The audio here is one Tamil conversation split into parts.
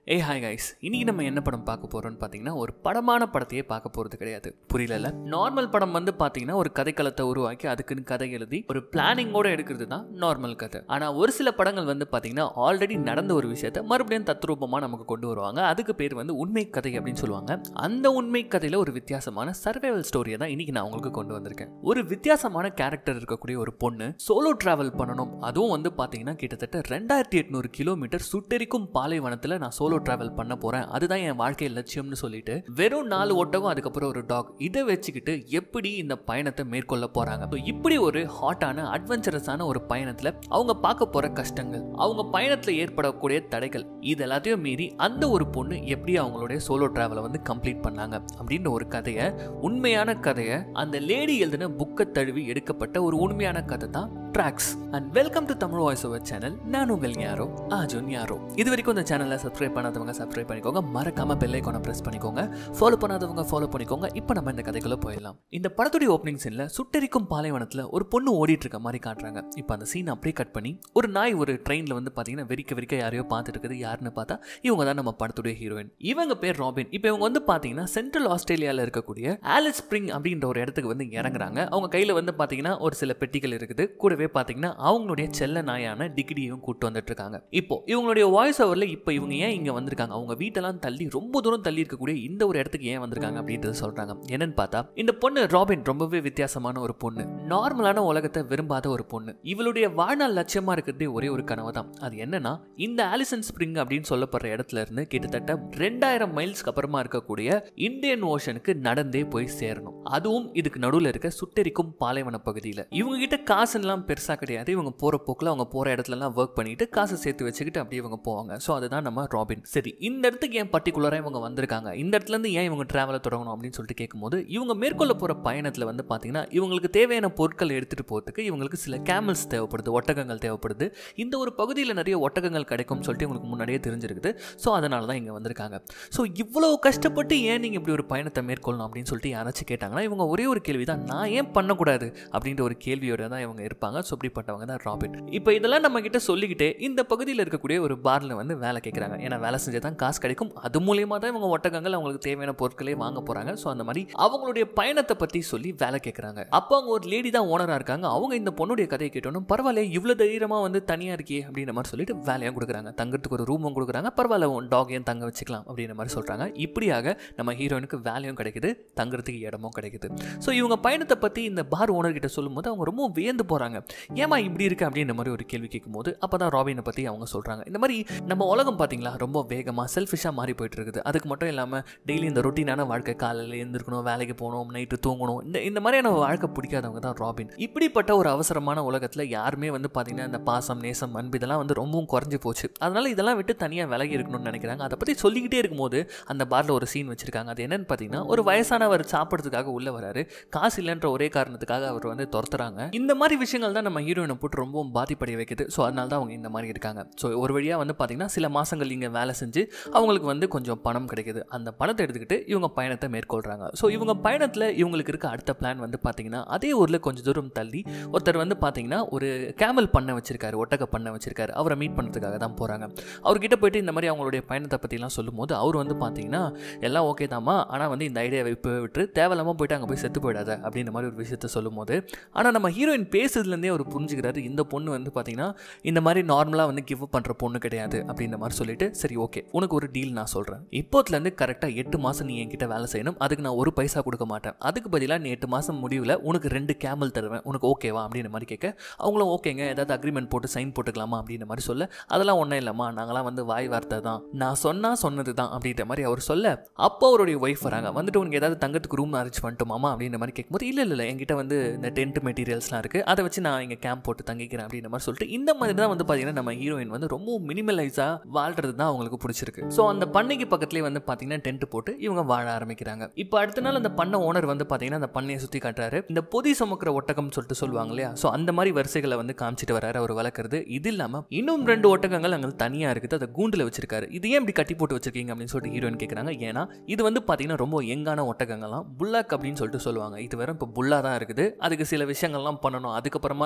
ஏ ஹாய் கைஸ் இன்னைக்கு நம்ம என்ன படம் பார்க்க போறோம்னு பார்த்தீங்கன்னா ஒரு படமான படத்தையே பார்க்க போறது கிடையாது புரியல நார்மல் படம் வந்து பார்த்தீங்கன்னா ஒரு கதைக்களத்தை உருவாக்கி அதுக்குன்னு கதை எழுதி ஒரு பிளானிங்கோட எடுக்கிறது தான் நார்மல் கதை ஆனா ஒரு சில படங்கள் வந்து பார்த்தீங்கன்னா ஆல்ரெடி நடந்த ஒரு விஷயத்த மறுபடியும் தத்ரூபமா நமக்கு கொண்டு வருவாங்க அதுக்கு பேர் வந்து உண்மை கதை அப்படின்னு சொல்லுவாங்க அந்த உண்மை கதையில ஒரு வித்தியாசமான சர்வைவல் ஸ்டோரியை தான் இன்னைக்கு நான் உங்களுக்கு கொண்டு வந்திருக்கேன் ஒரு வித்தியாசமான கேரக்டர் இருக்கக்கூடிய ஒரு பொண்ணு சோலோ டிராவல் பண்ணணும் அதுவும் வந்து பார்த்தீங்கன்னா கிட்டத்தட்ட ரெண்டாயிரத்தி எட்நூறு கிலோமீட்டர் சுட்டெரிக்கும் பாலைவனத்தில் நான் சோலோ டிராவல் பண்ண போறேன் அதுதான் என் வாழ்க்கை லட்சியம்னு சொல்லிட்டு வெறும் நாலு ஒட்டகம் அதுக்கப்புறம் ஒரு டாக் இதை வச்சுக்கிட்டு எப்படி இந்த பயணத்தை மேற்கொள்ள போறாங்க So, இப்படி ஒரு ஹாட்டான அட்வென்ச்சரஸான ஒரு பயணத்துல அவங்க பார்க்க போற கஷ்டங்கள் அவங்க பயணத்துல ஏற்படக்கூடிய தடைகள் இது எல்லாத்தையும் மீறி அந்த ஒரு பொண்ணு எப்படி அவங்களுடைய சோலோ டிராவலை வந்து கம்ப்ளீட் பண்ணாங்க அப்படின்ற ஒரு கதையை உண்மையான கதையை அந்த லேடி எழுதின புக்கை தழுவி எடுக்கப்பட்ட ஒரு உண்மையான கதை தான் tracks and welcome to Tamil voice over channel நான் உங்கள் யாரோ அர்ஜுன் யாரோ இது வரைக்கும் இந்த சேனலை சப்ஸ்கிரைப் பண்ணாதவங்க சப்ஸ்கிரைப் பண்ணிக்கோங்க மறக்காம பெல் ஐக்கானை பிரஸ் பண்ணிக்கோங்க ஃபாலோ பண்ணாதவங்க ஃபாலோ பண்ணிக்கோங்க இப்போ நம்ம இந்த கதைக்குள்ள போயிடலாம் இந்த படத்துடைய ஓப்பனிங் சீன்ல சுட்டெரிக்கும் பாலைவனத்துல ஒரு பொண்ணு ஓடிட்டு இருக்க மாதிரி காட்டுறாங்க இப்போ அந்த சீன் அப்படியே கட் பண்ணி ஒரு நாய் ஒரு ட்ரெயின்ல வந்து பாத்தீங்கன்னா வெறிக்க வெறிக்க யாரையோ பார்த்துட்டு இருக்குது யாருன்னு பார்த்தா இவங்க தான் நம்ம படத்துடைய ஹீரோயின் இவங்க பேர் ராபின் இப்போ இவங்க வந்து பாத்தீங்கன்னா சென்ட்ரல் ஆஸ்திரேலியால இருக்கக்கூடிய ஆலிஸ் ஸ்ப்ரிங் அப்படின்ற ஒரு இடத்துக்கு வந்து இறங்குறாங்க அவங்க கையில வந்து பாத்தீங்கன்னா ஒரு சில பெட்டிகள் இருக்குது கூடவே பாத்தீங்கன்னா அவங்களுடைய செல்ல நாயான டிகிரியும் கூட்டு வந்துட்டு இருக்காங்க இப்போ இவங்களுடைய வாய்ஸ் ஓவர்ல இப்போ இவங்க ஏன் இங்க வந்திருக்காங்க அவங்க வீட்டெல்லாம் தள்ளி ரொம்ப தூரம் தள்ளி இருக்கக்கூடிய இந்த ஒரு இடத்துக்கு ஏன் வந்திருக்காங்க அப்படின்றது சொல்றாங்க என்னன்னு பார்த்தா இந்த பொண்ணு ராபின் ரொம்பவே வித்தியாசமான ஒரு பொண்ணு நார்மலான உலகத்தை விரும்பாத ஒரு பொண்ணு இவளுடைய வாழ்நாள் லட்சியமா இருக்கிறதே ஒரே ஒரு கனவு தான் அது என்னன்னா இந்த ஆலிசன் ஸ்ப்ரிங் அப்படின்னு சொல்லப்படுற இடத்துல இருந்து கிட்டத்தட்ட ரெண்டாயிரம் மைல்ஸ்க்கு அப்புறமா இருக்கக்கூடிய இந்தியன் ஓஷனுக்கு நடந்தே போய் சேரணும் அதுவும் இதுக்கு நடுவில் இருக்க சுட்டெரிக்கும் பாலைவன பகுதியில் இவங்க கிட்ட காசுலாம் பெருசா கிடையாது இவங்க போற போக்குல அவங்க போற இடத்துலலாம் ஒர்க் பண்ணிட்டு காசு சேர்த்து வச்சுக்கிட்டு அப்படியே இவங்க போவாங்க ஸோ அதுதான் நம்ம ராபின் சரி இந்த இடத்துக்கு ஏன் பர்டிகுலராக இவங்க வந்திருக்காங்க இந்த இடத்துல இருந்து ஏன் இவங்க டிராவலை தொடங்கணும் அப்படின்னு சொல்லிட்டு கேட்கும்போது இவங்க மேற்கொள்ள போற பயணத்தில் வந்து பார்த்தீங்கன்னா இவங்களுக்கு தேவையான பொருட்கள் எடுத்துட்டு போகிறதுக்கு இவங்களுக்கு சில கேமல்ஸ் தேவைப்படுது ஒட்டகங்கள் தேவைப்படுது இந்த ஒரு பகுதியில் நிறைய ஒட்டகங்கள் கிடைக்கும்னு சொல்லிட்டு இவங்களுக்கு முன்னாடியே தெரிஞ்சிருக்குது ஸோ அதனால தான் இங்கே வந்திருக்காங்க ஸோ இவ்வளோ கஷ்டப்பட்டு ஏன் நீங்கள் இப்படி ஒரு பயணத்தை மேற்கொள்ளணும் அப்படின்னு சொல்லிட்டு யாராச்சும் கேட்டாங்கன்னா இவங்க ஒரே ஒரு கேள்வி தான் நான் ஏன் பண்ணக்கூடாது அப்படின்ற ஒரு கேள்வியோட தான் இவங்க இருப்பாங்க ஸோ அப்படிப்பட்டவங்க தான் ராபின் இப்போ இதெல்லாம் நம்ம கிட்ட சொல்லிக்கிட்டே இந்த பகுதியில் இருக்கக்கூடிய ஒரு பாரில் வந்து வேலை கேட்குறாங்க ஏன்னா வேலை செஞ்சு தான் காசு கிடைக்கும் அது மூலியமாக தான் இவங்க ஒட்டகங்கள் அவங்களுக்கு தேவையான பொருட்களே வாங்க போகிறாங்க ஸோ அந்த மாதிரி அவங்களுடைய பயணத்தை பற்றி சொல்லி வேலை கேட்குறாங்க அப்போ அவங்க ஒரு லேடி தான் ஓனராக இருக்காங்க அவங்க இந்த பொண்ணுடைய கதையை கேட்டோன்னு பரவாயில்ல இவ்வளோ தைரியமாக வந்து தனியாக இருக்கே அப்படின்ற மாதிரி சொல்லிட்டு வேலையும் கொடுக்குறாங்க தங்கறதுக்கு ஒரு ரூமும் கொடுக்குறாங்க பரவாயில்ல உன் டாக் ஏன் தங்க வச்சுக்கலாம் அப்படின்ற மாதிரி சொல்கிறாங்க இப்படியாக நம்ம ஹீரோயினுக்கு வேலையும் கிடைக்குது தங்குறதுக்கு இடமும் கிடைக்குது ஸோ இவங்க பயணத்தை பற்றி இந்த பார் ஓனர்கிட்ட சொல்லும்போது அவங்க ரொம்ப வியந்து போகிறாங்க ஏமா இப்படி இருக்கு அப்படின்ற மாதிரி ஒரு கேள்வி கேட்கும்போது அப்போ தான் ராபினை பற்றி அவங்க சொல்கிறாங்க இந்த மாதிரி நம்ம உலகம் பார்த்தீங்களா ரொம்ப வேகமாக செல்ஃபிஷாக மாறி போயிட்டு இருக்குது அதுக்கு மட்டும் இல்லாமல் டெய்லி இந்த ரொட்டீனான வாழ்க்கை காலையில் எழுந்திருக்கணும் வேலைக்கு போகணும் நைட்டு தூங்கணும் இந்த இந்த மாதிரியான வாழ்க்கை பிடிக்காதவங்க தான் ராபின் இப்படிப்பட்ட ஒரு அவசரமான உலகத்தில் யாருமே வந்து பார்த்தீங்கன்னா இந்த பாசம் நேசம் அன்பு இதெல்லாம் வந்து ரொம்பவும் குறைஞ்சி போச்சு அதனால இதெல்லாம் விட்டு தனியாக விலகி இருக்கணும்னு நினைக்கிறாங்க அதை பற்றி சொல்லிக்கிட்டே இருக்கும்போது அந்த பாரில் ஒரு சீன் வச்சிருக்காங்க அது என்னன்னு பார்த்தீங்கன்னா ஒரு வயசானவர் சாப்பிட்றதுக்காக உள்ள வராரு காசு இல்லைன்ற ஒரே காரணத்துக்காக அவர் வந்து துரத்துறாங்க இந்த மாதிரி விஷயங்கள் தான் நம்ம ஹீரோயினை போட்டு ரொம்பவும் பாதிப்படைய வைக்குது ஸோ அதனால தான் அவங்க இந்த மாதிரி இருக்காங்க ஸோ ஒரு வழியாக வந்து பார்த்தீங்கன்னா சில மாதங்கள் இங்கே வேலை செஞ்சு அவங்களுக்கு வந்து கொஞ்சம் பணம் கிடைக்குது அந்த பணத்தை எடுத்துக்கிட்டு இவங்க பயணத்தை மேற்கொள்கிறாங்க ஸோ இவங்க பயணத்தில் இவங்களுக்கு இருக்க அடுத்த பிளான் வந்து பார்த்தீங்கன்னா அதே ஊரில் கொஞ்சம் தூரம் தள்ளி ஒருத்தர் வந்து பார்த்தீங்கன்னா ஒரு கேமல் பண்ண வச்சிருக்காரு ஒட்டக பண்ண வச்சிருக்காரு அவரை மீட் பண்ணுறதுக்காக தான் போகிறாங்க அவர்கிட்ட போயிட்டு இந்த மாதிரி அவங்களுடைய பயணத்தை பற்றிலாம் சொல்லும்போது அவர் வந்து பார்த்தீங்கன்னா எல்லாம் ஓகே தாம்மா ஆனால் வந்து இந்த ஐடியாவை இப்போ விட்டு தேவையில்லாமல் போயிட்டு அங்கே போய் செத்து போயிடாத அப்படின்ற மாதிரி ஒரு விஷயத்த சொல்லும்போது ஆனால் நம்ம ஹீரோயின் பேசுறதுலேருந்தே அவர் புரிஞ்சுக்கிறாரு இந்த பொண்ணு வந்து பார்த்தீங்கன்னா இந்த மாதிரி நார்மலாக வந்து கிவ் பண்ணுற பொண்ணு கிடையாது அப்படின்ற மாதிரி சொல்லிட்டு சரி ஓகே உனக்கு ஒரு டீல் நான் சொல்கிறேன் இப்போத்துலேருந்து கரெக்டாக எட்டு மாதம் நீ என்கிட்ட வேலை செய்யணும் அதுக்கு நான் ஒரு பைசா கொடுக்க மாட்டேன் அதுக்கு பதிலாக நீ எட்டு மாதம் முடிவில் உனக்கு ரெண்டு கேமல் தருவேன் உனக்கு ஓகேவா அப்படின்ற மாதிரி கேட்க அவங்களும் ஓகேங்க ஏதாவது அக்ரிமெண்ட் போட்டு சைன் போட்டுக்கலாமா அப்படின்ற மாதிரி சொல்ல அதெல்லாம் ஒன்றும் இல்லைம்மா நாங்களாம் வந்து வாய் வார்த்தை தான் நான் சொன்னால் சொன்னது தான் அப்படின்ற மாதிரி அவர் சொல்ல அப்போ அவருடைய ஒய்ஃப் வராங்க வந்துட்டு உனக்கு ஏதாவது தங்கத்துக்கு ரூம் அரேஞ்ச் பண்ணிட்டோமாமா அப்படின்ற மாதிரி கேட்கும்போது இல்லை இல்லை என்கிட்ட வந்து இந்த டென்ட் மெட்டீரியல்ஸ்லாம் இருக்குது அதை வச்சு நான் இங்கே கேம்ப் போட்டு தங்கிக்கிறேன் அப்படின்ற மாதிரி சொல்லிட்டு இந்த மாதிரி தான் வந்து பார்த்தீங்கன்னா நம்ம ஹீரோயின் வந்து ரொம்ப மினிமலைஸாக வாழ்றது தான் அவங்களுக்கு பிடிச்சிருக்கு ஸோ அந்த பண்ணைக்கு பக்கத்துலேயே வந்து பார்த்தீங்கன்னா டென்ட் போட்டு இவங்க வாழ ஆரம்பிக்கிறாங்க இப்போ அடுத்த நாள் அந்த பண்ணை ஓனர் வந்து பார்த்தீங்கன்னா அந்த பண்ணையை சுற்றி காட்டுறாரு இந்த பொதி சுமக்கிற ஒட்டகம் சொல்லிட்டு சொல்லுவாங்க இல்லையா ஸோ அந்த மாதிரி வரிசைகளை வந்து காமிச்சிட்டு வராரு அவர் வளர்க்குறது இது இல்லாமல் இன்னும் ரெண்டு ஒட்டகங்கள் அங்கே தனியாக இருக்குது அதை கூண்டில் வச்சிருக்காரு இது ஏன் இப்படி கட்டி போட்டு வச்சிருக்கீங்க அப்படின்னு சொல்லிட்டு ஹீரோயின் கேட்குறாங்க ஏன்னா இது வந்து பார்த்தீங்கன்னா ரொம்ப யங்கான ஒட்டகங்கள்லாம் புல்லாக் அப்படின்னு சொல்லிட்டு சொல்லுவாங்க இது வெறும் இப்போ புல்லா தான் இருக்குது அதுக்கு சில விஷயங்கள்லாம் பண்ணணும் அதுக்கப்புறமா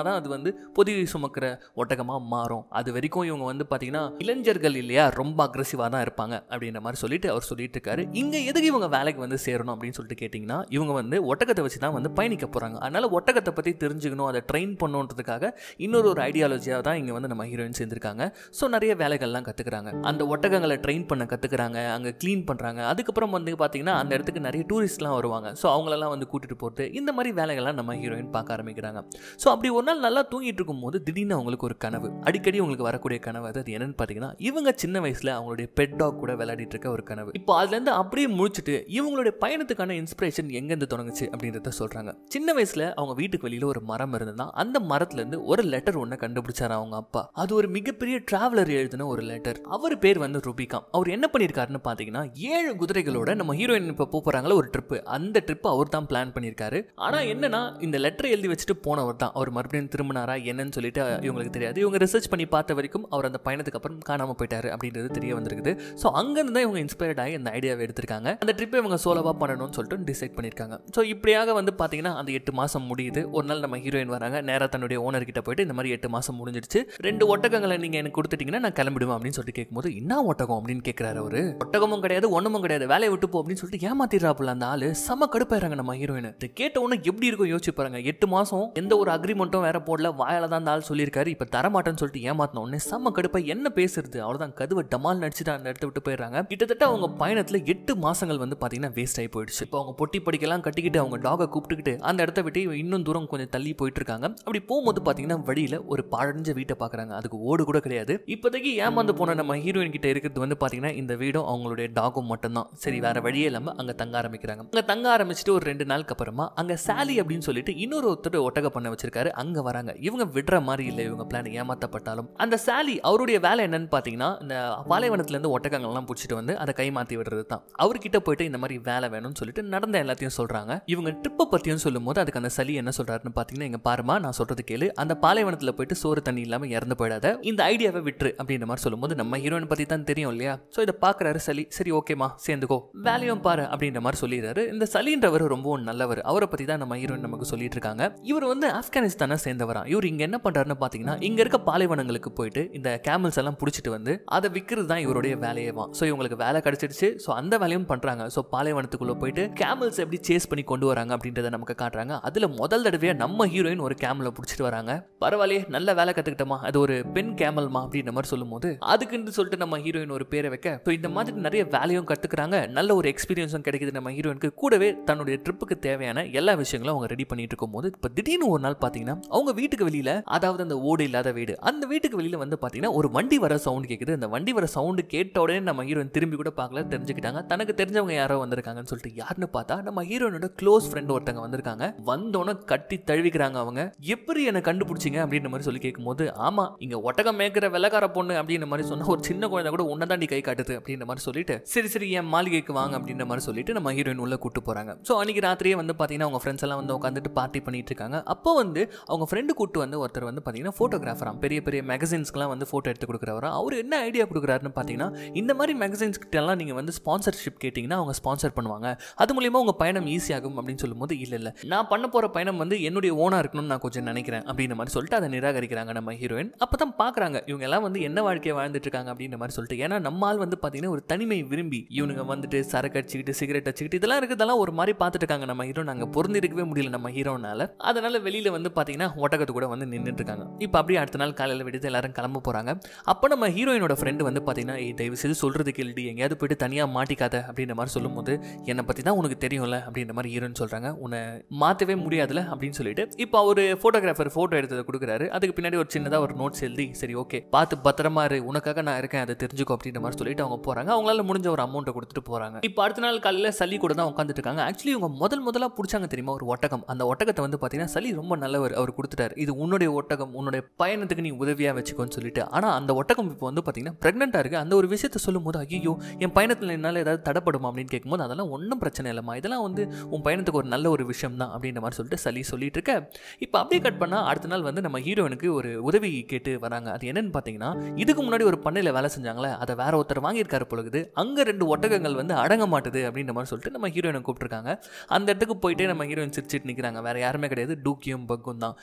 அப்புறமா தான் அது வந்து பொதி சுமக்கிற ஒட்டகமாக மாறும் அது வரைக்கும் இவங்க வந்து பார்த்தீங்கன்னா இளைஞர்கள் இல்லையா ரொம்ப அக்ரெசிவாக தான் இருப்பாங்க அப்படின்ற மாதிரி சொல்லிட்டு அவர் சொல்லிட்டு இருக்காரு இங்கே எதுக்கு இவங்க வேலைக்கு வந்து சேரணும் அப்படின்னு சொல்லிட்டு கேட்டிங்கன்னா இவங்க வந்து ஒட்டகத்தை வச்சு தான் வந்து பயணிக்க போகிறாங்க அதனால ஒட்டகத்தை பற்றி தெரிஞ்சுக்கணும் அதை ட்ரெயின் பண்ணுன்றதுக்காக இன்னொரு ஒரு ஐடியாலஜியாக தான் இங்கே வந்து நம்ம ஹீரோயின் சேர்ந்துருக்காங்க ஸோ நிறைய வேலைகள்லாம் கற்றுக்குறாங்க அந்த ஒட்டகங்களை ட்ரெயின் பண்ண கற்றுக்குறாங்க அங்கே க்ளீன் பண்ணுறாங்க அதுக்கப்புறம் வந்து பார்த்தீங்கன்னா அந்த இடத்துக்கு நிறைய டூரிஸ்ட்லாம் வருவாங்க ஸோ அவங்களெல்லாம் வந்து கூட்டிகிட்டு போகிறது இந்த மாதிரி வேலைகள்லாம் நம்ம ஹீரோயின் பார்க்க ஆரம்பிக்கிறாங்க ஸோ அப்படி ஒரு நாள் நல்லா தூங்கிட்டு இருக்கும்போது திடீர்னு அவங்களுக்கு ஒரு கனவு அடிக்கடி உங்களுக்கு வரக்கூடிய கனவு அது அது என்னன்னு பார்த்தீங்கன்னா இவங்க சின்ன வயசில் அவங்களுடைய பெட் டாக் கூட விளையாடிட்டு இருக்க ஒரு கனவு இப்போ அதுலேருந்து அப்படியே முழிச்சிட்டு இவங்களுடைய பயணத்துக்கான இன்ஸ்பிரேஷன் எங்கேருந்து தொடங்குச்சு அப்படின்றத சொல்கிறாங்க சின்ன வயசில் அவங்க வீட்டுக்கு வெளியில் ஒரு மரம் இருந்ததுன்னா அந்த மரத்துலேருந்து ஒரு லெட்டர் ஒன்று கண்டுபிடிச்சாரு அவங்க அப்பா அது ஒரு மிகப்பெரிய டிராவலர் எழுதின ஒரு லெட்டர் அவர் பேர் வந்து ருபிகாம் அவர் என்ன பண்ணியிருக்காருன்னு பார்த்தீங்கன்னா ஏழு குதிரைகளோட நம்ம ஹீரோயின் இப்போ போகிறாங்களோ ஒரு ட்ரிப்பு அந்த ட்ரிப்பு அவர் தான் பிளான் பண்ணியிருக்காரு ஆனால் என்னன்னா இந்த லெட்டர் எழுதி வச்சுட்டு போனவர் தான் அவர் மறுபடியும் திரும்பினாரா என்னன்னு சொல்லிட்டு இவங்களுக்கு தெரியாது இவங்க ரிசர்ச் பண்ணி பார்த்த வரைக்கும் அவர் அந்த பயணத்துக்கு அப்புறம் காணாமல் போயிட்டாரு அப்படின்றது தெரிய வந்திருக்குது ஸோ அங்கேருந்து தான் இவங்க இன்ஸ்பயர்ட் ஆகி அந்த ஐடியாவை எடுத்திருக்காங்க அந்த ட்ரிப்பை இவங்க சோலோவாக பண்ணணும்னு சொல்லிட்டு டிசைட் பண்ணியிருக்காங்க ஸோ இப்படியாக வந்து பார்த்தீங்கன்னா அந்த எட்டு மாதம் முடியுது ஒரு நாள் நம்ம ஹீரோயின் வராங்க நேராக தன்னுடைய ஓனர் கிட்ட போயிட்டு இந்த மாதிரி எட்டு மாதம் முடிஞ்சிடுச்சு ரெண்டு ஒட்டகங்களை நீங்கள் எனக்கு கொடுத்துட்டீங்கன்னா நான் கிளம்பிடுவேன் அப்படின்னு சொல்லிட்டு கேட்கும்போது என்ன ஒட்டகம் அப்படின்னு கேட்குறாரு அவரு ஒட்டகமும் கிடையாது ஒன்றுமும் கிடையாது வேலையை விட்டு போ அப்படின்னு சொல்லிட்டு ஏமாத்திடுறாப்புல அந்த ஆளு செம கடுப்பாயிறாங்க நம்ம ஹீரோயின் இதை கேட்ட உடனே எப்படி இருக்கும் யோசிச்சு பாருங்க எட்டு மாசம் எந்த ஒரு அக்ரிமெண்ட்டும் வேற போடல வாயால தான் அந்த ஆள் சொல்லியிருக்காரு இப்போ தரமாட்டேன்னு சொல்லிட்டு ஏமாத்தின உடனே செம்ம கடுப்பா என்ன பேசுறது அவ்வளோதான் கதுவை டமால் நடிச்சுட்டு அந்த இடத்த விட்டு போயிடுறாங்க கிட்டத்தட்ட அவங்க பயணத்துல எட்டு மாசங்கள் வந்து பாத்தீங்கன்னா வேஸ்ட் ஆகி போயிடுச்சு இப்போ அவங்க பொட்டி படிக்கலாம் கட்டிக்கிட்டு அவங்க டாகை கூப்பிட்டுக்கிட்டு அந்த இடத்த விட்டு இன்னும் தூரம் கொஞ்சம் தள்ளி போயிட்டு இருக்காங்க அப்படி போகும்போது பாத்தீங்கன்னா வழியில ஒரு பழஞ்ச வீட்டை பாக்குறாங்க அதுக்கு ஓடு கூட கிடையாது இப்போதைக்கு ஏமாந்து போன நம்ம ஹீரோயின் கிட்ட இருக்கிறது வந்து பாத்தீங்கன்னா இந்த வீடும் அவங்களுடைய டாகும் மட்டும்தான் சரி வேற வழியே இல்லாம அங்க தங்க ஆரம்பிக்கிறாங்க அங்க தங்க ஆரம்பிச்சுட்டு ஒரு ரெண்டு நாளுக்கு அப்புறமா அங்க சாலி அப்படின்னு சொல்லிட்டு இன்னொரு ஒருத்தர் ஒட்டக பண்ண வச்சிருக்காரு அங்க வராங்க இவங்க விடுற மாதிரி இல்லை இவங்க பிளான் ஏமாத்தப்பட்டாலும் அந்த சாலி அவருடைய வேலை என்னன்னு பாத்தீங்கன்னா இந்த பாலைவனத்துல இருந்து ஒட்டகங்கள்லாம் பிடிச்சிட்டு வந்து அதை கை மாத்தி விடுறது தான் அவர்கிட்ட போயிட்டு இந்த மாதிரி வேலை வேணும்னு சொல்லிட்டு நடந்த எல்லாத்தையும் சொல்றாங்க இவங்க ட்ரிப்பை பத்தியும் சொல்லும் போது அதுக்கு அந்த சளி என்ன சொல்றாருன்னு பாத்தீங்கன்னா இங்க பாருமா நான் சொல்றது கேளு அந்த பாலைவனத்துல போயிட்டு சோறு தண்ணி இல்லாம இறந்து போயிடாத இந்த ஐடியாவை விட்டுரு அப்படின்ற மாதிரி சொல்லும்போது நம்ம ஹீரோயின் பத்தி தான் தெரியும் இல்லையா ஸோ இதை பாக்குறாரு சளி சரி ஓகேமா சேர்ந்துக்கோ வேலையும் பாரு அப்படின்ற மாதிரி சொல்லிடுறாரு இந்த சலின்றவர் ரொம்பவும் நல்லவர் அவரை பத்தி தான் நம்ம ஹீரோயின் நமக்கு சொல்லிட்டு இருக்காங்க இவர் வந்து ஆப்கானிஸ்தானை சேர்ந்தவரா இவர் இங்க என்ன பண்றாருன்னு பாத்தீங்கன்னா இங்க இருக்க பாலைவனங்களுக்கு போயிட்டு இந்த கேமல்ஸ் எல்லாம் பிடிச்சிட்டு வந்து அதை விற்கிறது தான் இவருடைய வேலையேவா ஸோ இவங்களுக்கு வேலை கிடைச்சிடுச்சு ஸோ அந்த வேலையும் பண்றாங்க ஸோ பாலைவனத்துக்குள்ள போயிட்டு கேமல்ஸ் எப்படி சேஸ் பண்ணி கொண்டு வராங்க அப்படின்றத நமக்கு காட்டுறாங்க அதுல முதல் தடவையா நம்ம ஹீரோயின் ஒரு கேமலை பிடிச்சிட்டு வராங்க பரவாயில்லையே நல்ல வேலை கத்துக்கிட்டோமா அது ஒரு பெண் கேமல்மா அப்படின்ற மாதிரி சொல்லும்போது அதுக்குன்னு சொல்லிட்டு நம்ம ஹீரோயின் ஒரு பேரை வைக்க ஸோ இந்த மாதிரி நிறைய வேலையும் கத்துக்கிறாங்க நல்ல ஒரு எக்ஸ்பீரியன்ஸும் கிடைக்குது நம்ம ஹீரோயினுக்கு கூடவே தன்னுடைய ட்ரிப்புக்கு தேவையான எல்லா விஷயங்களும் அவங்க ரெடி பண்ணிட்டு இருக்கும்போது இப்போ திடீர்னு ஒரு நாள் பார்த்தீங்கன்னா அவங்க வீட்டுக்கு வெளியில அதாவது அந்த ஓடு இல்லாத வீடு அந்த வீட்டுக்கு வெளியில வந்து பார்த்தீங்கன்னா ஒரு வண்டி வர சவுண்ட் கேட்குது அந்த வண்டி வர சவுண்டு கேட்ட உடனே நம்ம ஹீரோயின் திரும்பி கூட பார்க்கல தெரிஞ்சுக்கிட்டாங்க தனக்கு தெரிஞ்சவங்க யாரோ வந்திருக்காங்கன்னு சொல்லிட்டு யாருன்னு பார்த்தா நம்ம ஹீரோயினோட க்ளோஸ் ஃப்ரெண்ட் ஒருத்தங்க வந்திருக்காங்க வந்தோன்னே கட்டி தழுவிக்கிறாங்க அவங்க எப்படி என்ன கண்டுபிடிச்சிங்க அப்படின்ற மாதிரி சொல்லி கேட்கும்போது ஆமா இங்க ஒட்டகம் மேய்க்கிற வெள்ளக்கார பொண்ணு அப்படின்ற மாதிரி சொன்னா ஒரு சின்ன குழந்தை கூட உன்னை தாண்டி கை காட்டுது அப்படின்ற மாதிரி சொல்லிட்டு சரி சரி என் மாளிகைக்கு வாங்க அப்படின்ற மாதிரி சொல்லிட்டு நம்ம ஹீரோயின் உள்ள கூட்டு போறாங்க ஸோ அன்னைக்கு ராத்திரியே வந்து பார்த்தீங்கன்னா அவங்க ஃப்ரெண்ட்ஸ் எல்லாம் வந்து உட்காந்துட்டு பார்ட்டி பண்ணிட்டு இருக்காங்க அப்போ வந்து அவங்க ஃப்ரெண்டு கூட்டு வந்து ஒருத்தர் வந்து பார்த்தீங்கன்னா ஃபோட்டோகிராஃபராம் பெரிய பெரிய மேகசின்ஸ்க்குலாம் வந்து ஃபோட்டோ எடுத்து கொடுக்குறவரா அவர் என்ன ஐடியா கொடுக்குறாருன்னு பார்த்தீங்கன்னா இந்த மாதிரி மேகசின்ஸ் கிட்டலாம் நீங்கள் வந்து ஸ்பான்சர்ஷிப் கேட்டிங்கன்னா அவங்க ஸ்பான்சர் பண்ணுவாங்க அது மூலியமா உங்கள் பயணம் ஈஸியாகும் அப்படின்னு சொல்லும்போது இல்லை இல்லை நான் பண்ண போகிற பயணம் வந்து என்னுடைய ஓனாக இருக்கணும்னு நான் கொஞ்சம் நினைக்கிறேன் அப்படின்ற மாதிரி சொல்லிட்டு அதை நிராகரிக்கிறாங்க நம்ம ஹீரோயின் அப்போ தான் பார்க்குறாங்க இவங்க எல்லாம் வந்து என்ன வாழ்க்கையை வாழ்ந்துட்டு இருக்காங்க அப்படின்ற மாதிரி சொல்லிட்டு ஏன்னா நம்மால் வந்து பார்த்தீங்கன்னா ஒரு தனிமை விரும்பி இவனுங்க வந்துட்டு சரக்கு அடிச்சுக்கிட்டு சிகரெட் அடிச்சுக்கிட்டு இதெல்லாம் இருக்கிறதெல்லாம் ஒரு மாதிரி பார்த்துட்டு இருக்காங்க நம்ம ஹீரோ நாங்கள் பொருந்திருக்கவே முடியல நம்ம ஹீரோனால அதனால வெளியில வந்து பார்த்தீங்கன்னா ஒட்டகத்து கூட வந்து நின்றுட்டு இருக்காங்க இப்போ அப்படியே அடுத்த நாள் காலையில் விடுத்து எல்லாரும் கிளம்ப போறாங்க அப்போ நம்ம ஹீரோயினோட ஃப்ரெண்டு வந்து பார்த்தீங்கன்னா ஏய் தயவு செய்து சொல்றது கேள்வி எங்கேயாவது போயிட்டு தனியாக மாட்டிக்காத அப்படின்ற மாதிரி சொல்லும்போது என்னை பற்றி தான் உனக்கு தெரியும்ல அப்படின்ற மாதிரி ஹீரோயின் சொல்றாங்க உன்னை மாற்றவே முடியாதுல அப்படின்னு சொல்லிட்டு இப்போ அவர் ஃபோட்டோகிராஃபர் ஃபோட்டோ எடுத்ததை கொடுக்குறாரு அதுக்கு பின்னாடி ஒரு சின்னதாக ஒரு நோட்ஸ் எழுதி சரி ஓகே பார்த்து பத்திரமா இரு உனக்காக நான் இருக்கேன் அதை தெரிஞ்சுக்கோ அப்படின்ற மாதிரி சொல்லிட்டு அவங்க போறாங்க அவங்களால முடிஞ்ச ஒரு அமௌண்ட்டை கொடுத்துட்டு போறாங்க இப்போ அடுத்த நாள் காலையில் சளி கூட தான் உட்காந்துட்டு இருக்காங்க ஆக்சுவலி இவங்க முதல் முதலாக பிடிச்சாங்க தெரியுமா ஒரு ஒட்டகம் அந்த ஒட்டகத்தை வந்து பார்த்தீங்கன்னா சளி ரொம்ப நல்லவர் அவர் கொடுத்துட்டாரு இது உன்னுடைய ஒட்டகம் உன்னுடைய பயணத்துக்கு நீ உதவியாக வச்சுக்கோன்னு சொல்லிட்டு ஆனால் அந்த ஒட்டகம் இப்போ வந்து பார்த்தீங்கன்னா ப்ரெக்னெண்ட்டாக இருக்கு அந்த ஒரு விஷயத்த சொல்லும் போது ஐயோ என் பயணத்தில் என்னால் ஏதாவது தடப்படுமா அப்படின்னு கேட்கும்போது அதெல்லாம் ஒன்றும் பிரச்சனை இல்லைம்மா இதெல்லாம் வந்து உன் பயணத்துக்கு ஒரு நல்ல ஒரு விஷயம் தான் அப்படின்ற மாதிரி சொல்லிட்டு சளி சொல்லிட்டு இருக்க இப்போ அப்படியே கட் பண்ணால் அடுத்த நாள் வந்து நம்ம ஹீரோனுக்கு ஒரு உதவி கேட்டு வராங்க அது என்னன்னு பார்த்தீங்கன்னா இதுக்கு முன்னாடி ஒரு பண்ணையில் வேலை செஞ்சாங்களே அதை வேற ஒருத்தர் வாங்கியிருக்காரு பொழுது அங்கே ரெண்டு ஒட்டகங்கள் வந்து அடங்க மாட்டுது அப்படின்ற மாதிரி சொல்லிட்டு நம்ம ஹீரோயினை கூப்பிட்டுருக்காங்க அந்த இடத்துக்கு போயிட்டே நம்ம ஹீரோயின் சிரிச்சிட்டு நிற்கிறாங்க வேற யாருமே கிடையாது டூக்கியும் பக்கும் தான்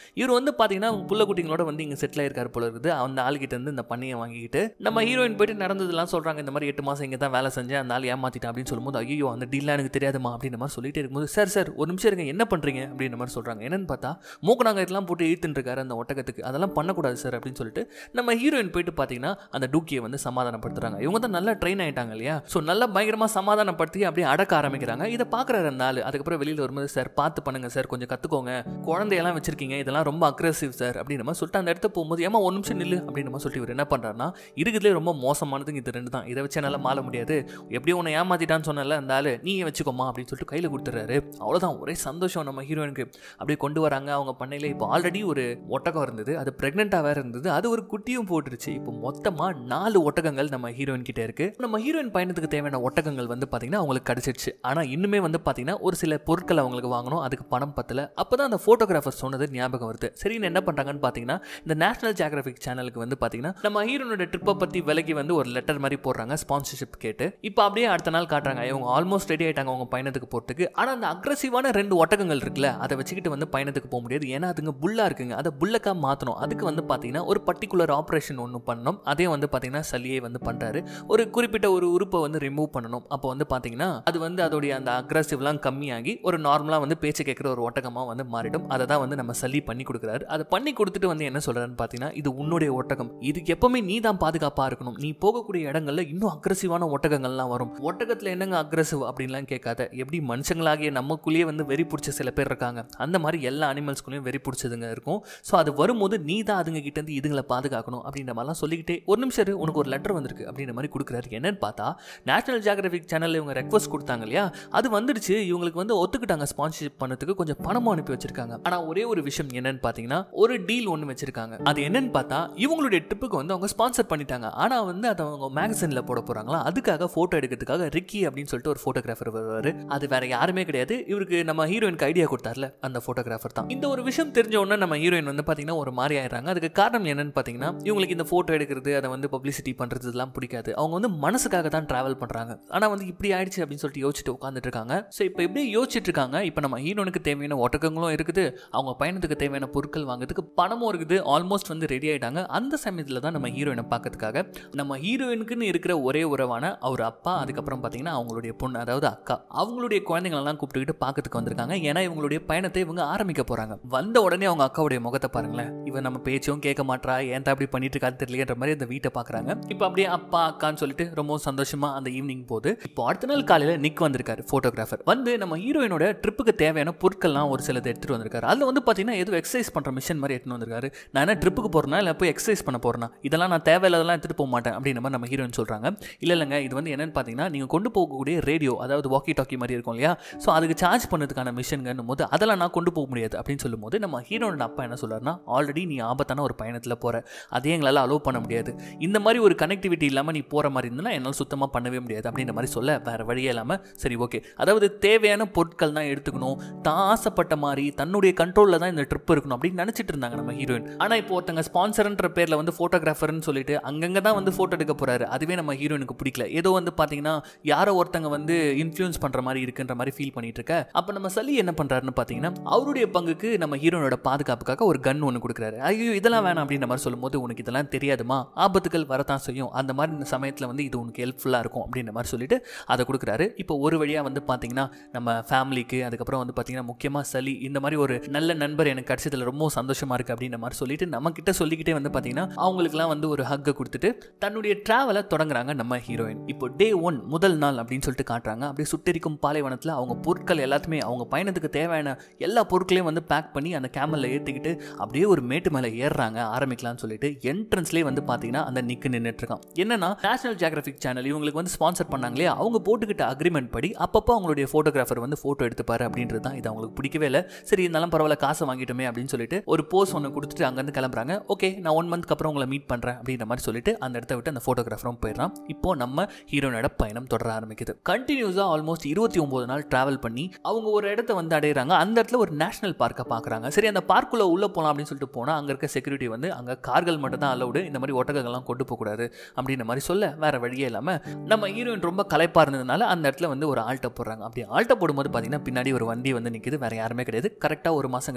இவர் வந்து பார்த்தீங்கன்னா அவங்க புள்ள குட்டிங்களோட வந்து இங்கே செட்டில் ஆயிருக்காரு போல இருக்குது அந்த ஆளுகிட்ட இருந்து இந்த பண்ணையை வாங்கிக்கிட்டு நம்ம ஹீரோயின் போயிட்டு நடந்ததெல்லாம் சொல்கிறாங்க இந்த மாதிரி எட்டு மாதம் இங்கே தான் வேலை செஞ்சேன் அந்த ஆள் ஏமாத்திட்டேன் அப்படின்னு சொல்லும்போது ஐயோ அந்த டீல்லாம் எனக்கு தெரியாதுமா அப்படின்ற மாதிரி சொல்லிட்டே இருக்கும்போது சார் சார் ஒரு நிமிஷம் இருங்க என்ன பண்ணுறீங்க அப்படின்ற மாதிரி சொல்கிறாங்க என்னன்னு பார்த்தா மூக்கநாங்கலாம் போட்டு இழுத்துட்டு இருக்காரு அந்த ஒட்டகத்துக்கு அதெல்லாம் பண்ணக்கூடாது சார் அப்படின்னு சொல்லிட்டு நம்ம ஹீரோயின் போயிட்டு பார்த்தீங்கன்னா அந்த டூக்கியை வந்து சமாதானப்படுத்துறாங்க இவங்க தான் நல்லா ட்ரெயின் ஆயிட்டாங்க இல்லையா ஸோ நல்லா பயங்கரமாக சமாதானப்படுத்தி அப்படியே அடக்க ஆரம்பிக்கிறாங்க இதை பார்க்குறாரு அந்த ஆள் அதுக்கப்புறம் வெளியில் வரும்போது சார் பார்த்து பண்ணுங்க சார் கொஞ்சம் கற்றுக்கோங்க குழந்தையெல்லாம் வச்சிருக்கீங்க இதெல்லாம் ரொம்ப அக்ரெசிவ் சார் அப்படின்ற மாதிரி சொல்லிட்டு அந்த இடத்த போகும்போது ஏமா ஒரு நிமிஷம் நில்லு அப்படின்ற மாதிரி சொல்லிட்டு இவர் என்ன பண்ணுறாருன்னா இருக்குதுலேயே ரொம்ப மோசமானது இது ரெண்டு தான் இதை வச்சு என்னால் மாற முடியாது எப்படியும் உன்னை ஏமாத்திட்டான்னு சொன்னல அந்த ஆள் நீ வச்சுக்கோமா அப்படின்னு சொல்லிட்டு கையில் கொடுத்துறாரு அவ்வளோதான் ஒரே சந்தோஷம் நம்ம ஹீரோயினுக்கு அப்படியே கொண்டு வராங்க அவங்க பண்ணையில் இப்போ ஆல்ரெடி ஒரு ஒட்டகம் இருந்தது அது ப்ரெக்னெண்ட்டாக வேறு இருந்தது அது ஒரு குட்டியும் போட்டுருச்சு இப்போ மொத்தமாக நாலு ஒட்டகங்கள் நம்ம ஹீரோயின் கிட்ட இருக்கு நம்ம ஹீரோயின் பயணத்துக்கு தேவையான ஒட்டகங்கள் வந்து பார்த்தீங்கன்னா அவங்களுக்கு கிடைச்சிருச்சு ஆனால் இன்னுமே வந்து பார்த்தீங்கன்னா ஒரு சில பொருட்கள் அவங்களுக்கு வாங்கணும் அதுக்கு பணம் பத்தல அப்போ தான் அந்த ஃபோட்டோகிராஃபர் சொன்னது ஞாபகம் வருது சரின்னு என்ன பண்ணுறாங்கன்னு பார்த்தீங்கன்னா இந்த நேஷனல் ஜியாகிரபிக் சேனலுக்கு வந்து பார்த்தீங்கன்னா நம்ம ஹீரோனோட ட்ரிப்பை பற்றி விலைக்கு வந்து ஒரு லெட்டர் மாதிரி போடுறாங்க ஸ்பான்சர்ஷிப் கேட்டு இப்போ அப்படியே அடுத்த நாள் காட்டுறாங்க இவங்க ஆல்மோஸ்ட் ரெடி ஆயிட்டாங்க அவங்க பயணத்துக்கு போகிறதுக்கு ஆனால் அந்த அக்ரஸிவான ரெண்டு ஒட்டகங்கள் இருக்குல்ல அதை வச்சுக்கிட்டு வந்து பயணத்துக்கு போக முடியாது ஏன்னா அதுங்க புல்லா இருக்குங்க அதை புல்லக்கா மாற்றணும் அதுக்கு வந்து பார்த்தீங்கன்னா ஒரு பர்டிகுலர் ஆப்ரேஷன் ஒன்று பண்ணணும் அதே வந்து பார்த்தீங்கன்னா சலியை வந்து பண்ணுறாரு ஒரு குறிப்பிட்ட ஒரு உறுப்பை வந்து ரிமூவ் பண்ணணும் அப்போ வந்து பார்த்தீங்கன்னா அது வந்து அதோடைய அந்த அக்ரஸிவ்லாம் கம்மியாகி ஒரு நார்மலாக வந்து பேச்சு கேட்குற ஒரு ஒட்டகமாக வந்து மாறிடும் அதை தான் வந்து நம்ம சல்லி பண்ணி கொடுக்குறாரு அதை பண்ணி கொடுத்துட்டு வந்து என்ன சொல்கிறாருன்னு பார்த்தீங்கன்னா இது உன்னுடைய ஒட்டகம் இதுக்கு எப்பவுமே நீ தான் பாதுகாப்பாக இருக்கணும் நீ போகக்கூடிய இடங்கள்ல இன்னும் அக்ரஸிவான ஒட்டகங்கள்லாம் வரும் ஒட்டகத்தில் என்னங்க அக்ரஸிவ் அப்படின்லாம் கேட்காத எப்படி மனுஷங்களாகிய நமக்குள்ளேயே வந்து வெறி பிடிச்ச சில பேர் இருக்காங்க அந்த மாதிரி எல்லா அனிமல்ஸ்குள்ளேயும் வெறி பிடிச்சதுங்க இருக்கும் ஸோ அது வரும்போது நீ தான் அதுங்க கிட்ட இருந்து இதுங்களை பாதுகாக்கணும் அப்படின்ற மாதிரிலாம் சொல்லிக்கிட்டே ஒரு நிமிஷம் இரு, உனக்கு ஒரு லெட்டர் வந்திருக்கு அப்படின்ற மாதிரி கொடுக்குறாரு என்னன்னு பார்த்தா நேஷனல் ஜியாகிரபிக் சேனலில் இவங்க ரெக்வஸ்ட் கொடுத்தாங்க இல்லையா அது வந்துடுச்சு இவங்களுக்கு வந்து ஒத்துக்கிட்டாங்க ஸ்பான்சர்ஷிப் பண்ணதுக்கு கொஞ்சம் பணமும் அனுப்பி வச்சிருக்காங்க ஆனால் ஒரே ஒரு விஷயம் என்னன்னு பார்த்தீங்கன்னா ஒரு டீல் ஒன்று வச்சிருக்காங்க அது என்னன்னு பார்த்தா இவங்களுடைய ட்ரிப்புக்கு வந்து அவங்க ஸ்பான்சர் பண்ணிட்டாங்க ஆனால் வந்து அதை அவங்க மேகசினில் போட போகிறாங்களா அதுக்காக ஃபோட்டோ எடுக்கிறதுக்காக ரிக்கி அப்படின்னு சொல்லிட்டு ஒரு ஃபோட்டோகிராஃபர் வருவார் அது வேற யாருமே கிடையாது இவருக்கு நம்ம ஹீரோயினுக்கு ஐடியா கொடுத்தார்ல அந்த ஃபோட்டோகிராஃபர் தான் இந்த ஒரு விஷயம் தெரிஞ்ச உடனே நம்ம ஹீரோயின் வந்து பார்த்தீங்கன்னா ஒரு மாதிரி ஆயிடுறாங்க அதுக்கு காரணம் என்னன்னு பார்த்தீங்கன்னா இவங்களுக்கு இந்த ஃபோட்டோ எடுக்கிறது அதை வந்து பப்ளிசிட்டி பண்ணுறது இதெல்லாம் பிடிக்காது அவங்க வந்து மனசுக்காக தான் ட்ராவல் பண்ணுறாங்க ஆனால் வந்து இப்படி ஆயிடுச்சு அப்படின்னு சொல்லிட்டு யோசிச்சுட்டு உட்காந்துட்டு இருக்காங்க ஸோ இப்போ எப்படி யோசிச்சுட்டு இருக்காங்க இப்போ நம்ம ஹீரோனுக்கு தேவையான ஒட்டகங்களும் இருக்குது அவங்க பயணத்துக்கு தேவையான பொருட்கள் வாங்குறதுக்கு பணமும் இருக்குது ஆல்மோஸ்ட் வந்து ரெடி ஆயிட்டாங்க அந்த சமயத்தில் தான் நம்ம ஹீரோயினை பார்க்கறதுக்காக நம்ம ஹீரோயினுக்குன்னு இருக்கிற ஒரே உறவான அவர் அப்பா அதுக்கப்புறம் பார்த்தீங்கன்னா அவங்களுடைய பொண்ணு அதாவது அக்கா அவங்களுடைய குழந்தைங்களெல்லாம் கூப்பிட்டுக்கிட்டு பார்க்கறதுக்கு வந்திருக்காங்க ஏன்னா இவங்களுடைய பயணத்தை இவங்க ஆரம்பிக்க போறாங்க வந்த உடனே அவங்க அக்காவுடைய முகத்தை பாருங்களேன் இவன் நம்ம பேச்சும் கேட்க மாட்றா ஏன் தான் அப்படி பண்ணிட்டு இருக்காது தெரியலன்ற மாதிரி அந்த வீட்டை பார்க்குறாங்க இப்போ அப்படியே அப்பா அக்கான்னு சொல்லிட்டு ரொம்ப சந்தோஷமா அந்த ஈவினிங் போது இப்போ அடுத்த நாள் காலையில் நிக் வந்திருக்காரு ஃபோட்டோகிராஃபர் வந்து நம்ம ஹீரோயினோட ட்ரிப்புக்கு தேவையான பொருட்கள்லாம் ஒரு சிலது எடுத்துட்டு வந்திருக்காரு அதில் வந்து பார்த்தீங்கன்னா ஏதோ எக்ஸசைஸ் பண்ணுற மிஷின் மாதிரி எடுத்துட்டு வந்திருக்காரு நான் என்ன ட்ரிப்புக்கு போறேனா இல்லை போய் எக்ஸசைஸ் பண்ண போறேனா இதெல்லாம் நான் தேவையில்லாதெல்லாம் எடுத்துட்டு போக மாட்டேன் அப்படின்ற மாதிரி நம்ம ஹீரோயின் சொல்றாங்க இல்லை இல்லைங்க இது வந்து என்னன்னு பார்த்தீங்கன்னா நீங்கள் கொண்டு போகக்கூடிய ரேடியோ அதாவது வாக்கி டாக்கி மாதிரி இருக்கும் இல்லையா ஸோ அதுக்கு சார்ஜ் பண்ணதுக்கான மிஷின்கன்னும் போது அதெல்லாம் நான் கொண்டு போக முடியாது அப்படின்னு சொல்லும்போது நம்ம ஹீரோனோட அப்பா என்ன சொல்றாருன்னா ஆல்ரெடி நீ ஆபத்தான ஒரு பயணத்தில் போற அதே எங்களால் அலோவ் பண்ண முடியாது இந்த மாதிரி ஒரு கனெக்டிவிட்டி இல்லாமல் நீ போகிற மாதிரி இருந்ததுன்னா என்னால் சுத்தமாக பண்ணவே முடியாது அப்படின்ற மாதிரி சொல்ல வேற வழியே இல்லாமல் சரி ஓகே அதாவது தேவையான பொருட்கள் தான் எடுத்துக்கணும் தான் ஆசைப்பட்ட மாதிரி தன்னுடைய கண்ட்ரோலில் தான் இந்த ட்ரிப் இருக்கணும் அப்படின்னு நினச்சிட்டு இருந்தாங்க நம்ம ஹீரோயின் ஆனால் இப்போ ஒருத்தங்க ஸ்பான்சர்ன்ற பேரில் வந்து ஃபோட்டோகிராஃபர்னு சொல்லிட்டு அங்கங்கே தான் வந்து ஃபோட்டோ எடுக்க போறாரு அதுவே நம்ம ஹீரோயினுக்கு பிடிக்கல ஏதோ வந்து பார்த்தீங்கன்னா யாரோ ஒருத்தங்க வந்து இன்ஃப்ளூயன்ஸ் பண்ணுற மாதிரி இருக்குன்ற மாதிரி ஃபீல் பண்ணிட்டு இருக்க அப்போ நம்ம சலி என்ன பண்ணுறாருன்னு பார்த்தீங்கன்னா அவருடைய பங்குக்கு நம்ம ஹீரோனோட பாதுகாப்புக்காக ஒரு கன் ஒன்று கொடுக்குறாரு ஐயோ இதெல்லாம் வேணாம் அப்படின்ற மாதிரி சொல்லும்போது உனக்கு இதெல்லாம் தெரியாதுமா ஆபத்துகள் வரத்தான் செய்யும் அந்த மாதிரி இந்த சமயத்தில் வந்து இது உனக்கு ஹெல்ப்ஃபுல்லாக இருக்கும் அப்படின்ற மாதிரி சொல்லிட்டு அதை கொடுக்குறாரு இப்போ ஒரு வழியாக வந்து பார்த்தீங்கன்னா நம்ம ஃபேமிலிக்கு அதுக்கப்புறம் வந்து பார்த்தீங்கன்னா முக்கியமாக சலி இந்த மாதிரி ஒரு நல்ல நண்பர் எனக்கு கிடைச்சதுல ரொம்ப சந்தோஷமா இருக்கு அப்படின்ற மாதிரி சொல்லிட்டு நம்ம கிட்ட சொல்லிக்கிட்டே வந்து பார்த்தீங்கன்னா அவங்களுக்குலாம் வந்து ஒரு ஹக்கை கொடுத்துட்டு தன்னுடைய டிராவலை தொடங்குறாங்க நம்ம ஹீரோயின் இப்போ டே ஒன் முதல் நாள் அப்படின்னு சொல்லிட்டு காட்டுறாங்க அப்படியே சுட்டெரிக்கும் பாலைவனத்தில் அவங்க பொருட்கள் எல்லாத்தையுமே அவங்க பயணத்துக்கு தேவையான எல்லா பொருட்களையும் வந்து பேக் பண்ணி அந்த கேமலில் ஏற்றிக்கிட்டு அப்படியே ஒரு மேட்டு மேலே ஏறுறாங்க ஆரம்பிக்கலாம்னு சொல்லிட்டு என்ட்ரன்ஸ்லேயே வந்து பார்த்தீங்கன்னா அந்த நிக்கு நின்றுட்டு இருக்கான் என்னன்னா நேஷனல் ஜியாகிரபிக் சேனல் இவங்களுக்கு வந்து ஸ்பான்சர் பண்ணாங்களே அவங்க போட்டுக்கிட்ட அக்ரிமெண்ட் படி அப்பப்போ அவங்களுடைய ஃபோட்டோகிராஃபர் வந்து ஃபோட்டோ எடுத்துப்பாரு அப்படின்றது தான் இது அவங்களுக்கு பிடிக்கவே இல்லை சரி இருந்தாலும் பரவாயில்ல காசை வாங்கிட்டோமே அப்படின்னு சொல்லிட்டு ஒரு போஸ் ஒன்று கொடுத்துட்டு அங்கேருந்து கிளம்புறாங்க ஓகே நான் ஒன் மந்த்க்கு அப்புறம் உங்களை மீட் பண்ணுறேன் அப்படின்ற மாதிரி சொல்லிட்டு அந்த இடத்த விட்டு அந்த ஃபோட்டோகிராஃபரும் போயிடுறான் இப்போ நம்ம ஹீரோனோட பயணம் தொடர ஆரம்பிக்குது கண்டினியூஸாக ஆல்மோஸ்ட் இருபத்தி ஒம்பது நாள் டிராவல் பண்ணி அவங்க ஒரு இடத்த வந்து அடையிறாங்க அந்த இடத்துல ஒரு நேஷனல் பார்க்கை பார்க்குறாங்க சரி அந்த பார்க்குள்ளே உள்ளே போகலாம் அப்படின்னு சொல்லிட்டு போனால் அங்கே இருக்க செக்யூரிட்டி வந்து அங்கே கார்கள் மட்டும் தான் அலௌடு இந்த மாதிரி ஒட்டகங்கள்லாம் கொண்டு போகக்கூடாது அப்படின்ற மாதிரி சொல்ல வேற வழியே இல்லாமல் நம்ம ஹீரோயின் ரொம்ப களைப்பாக இருந்ததுனால அந்த இடத்துல வந்து ஒரு ஆல்ட்டை போடுறாங்க அப்படி ஆல்ட்டை போடும்போது பார்த்தீங்கன்னா பின்னாடி ஒரு வண்டி வந்து நிற்கிது வேற யாருமே கிடையாது கரெக்டாக ஒரு மாதம் கழிச்சு வந்துட்டான்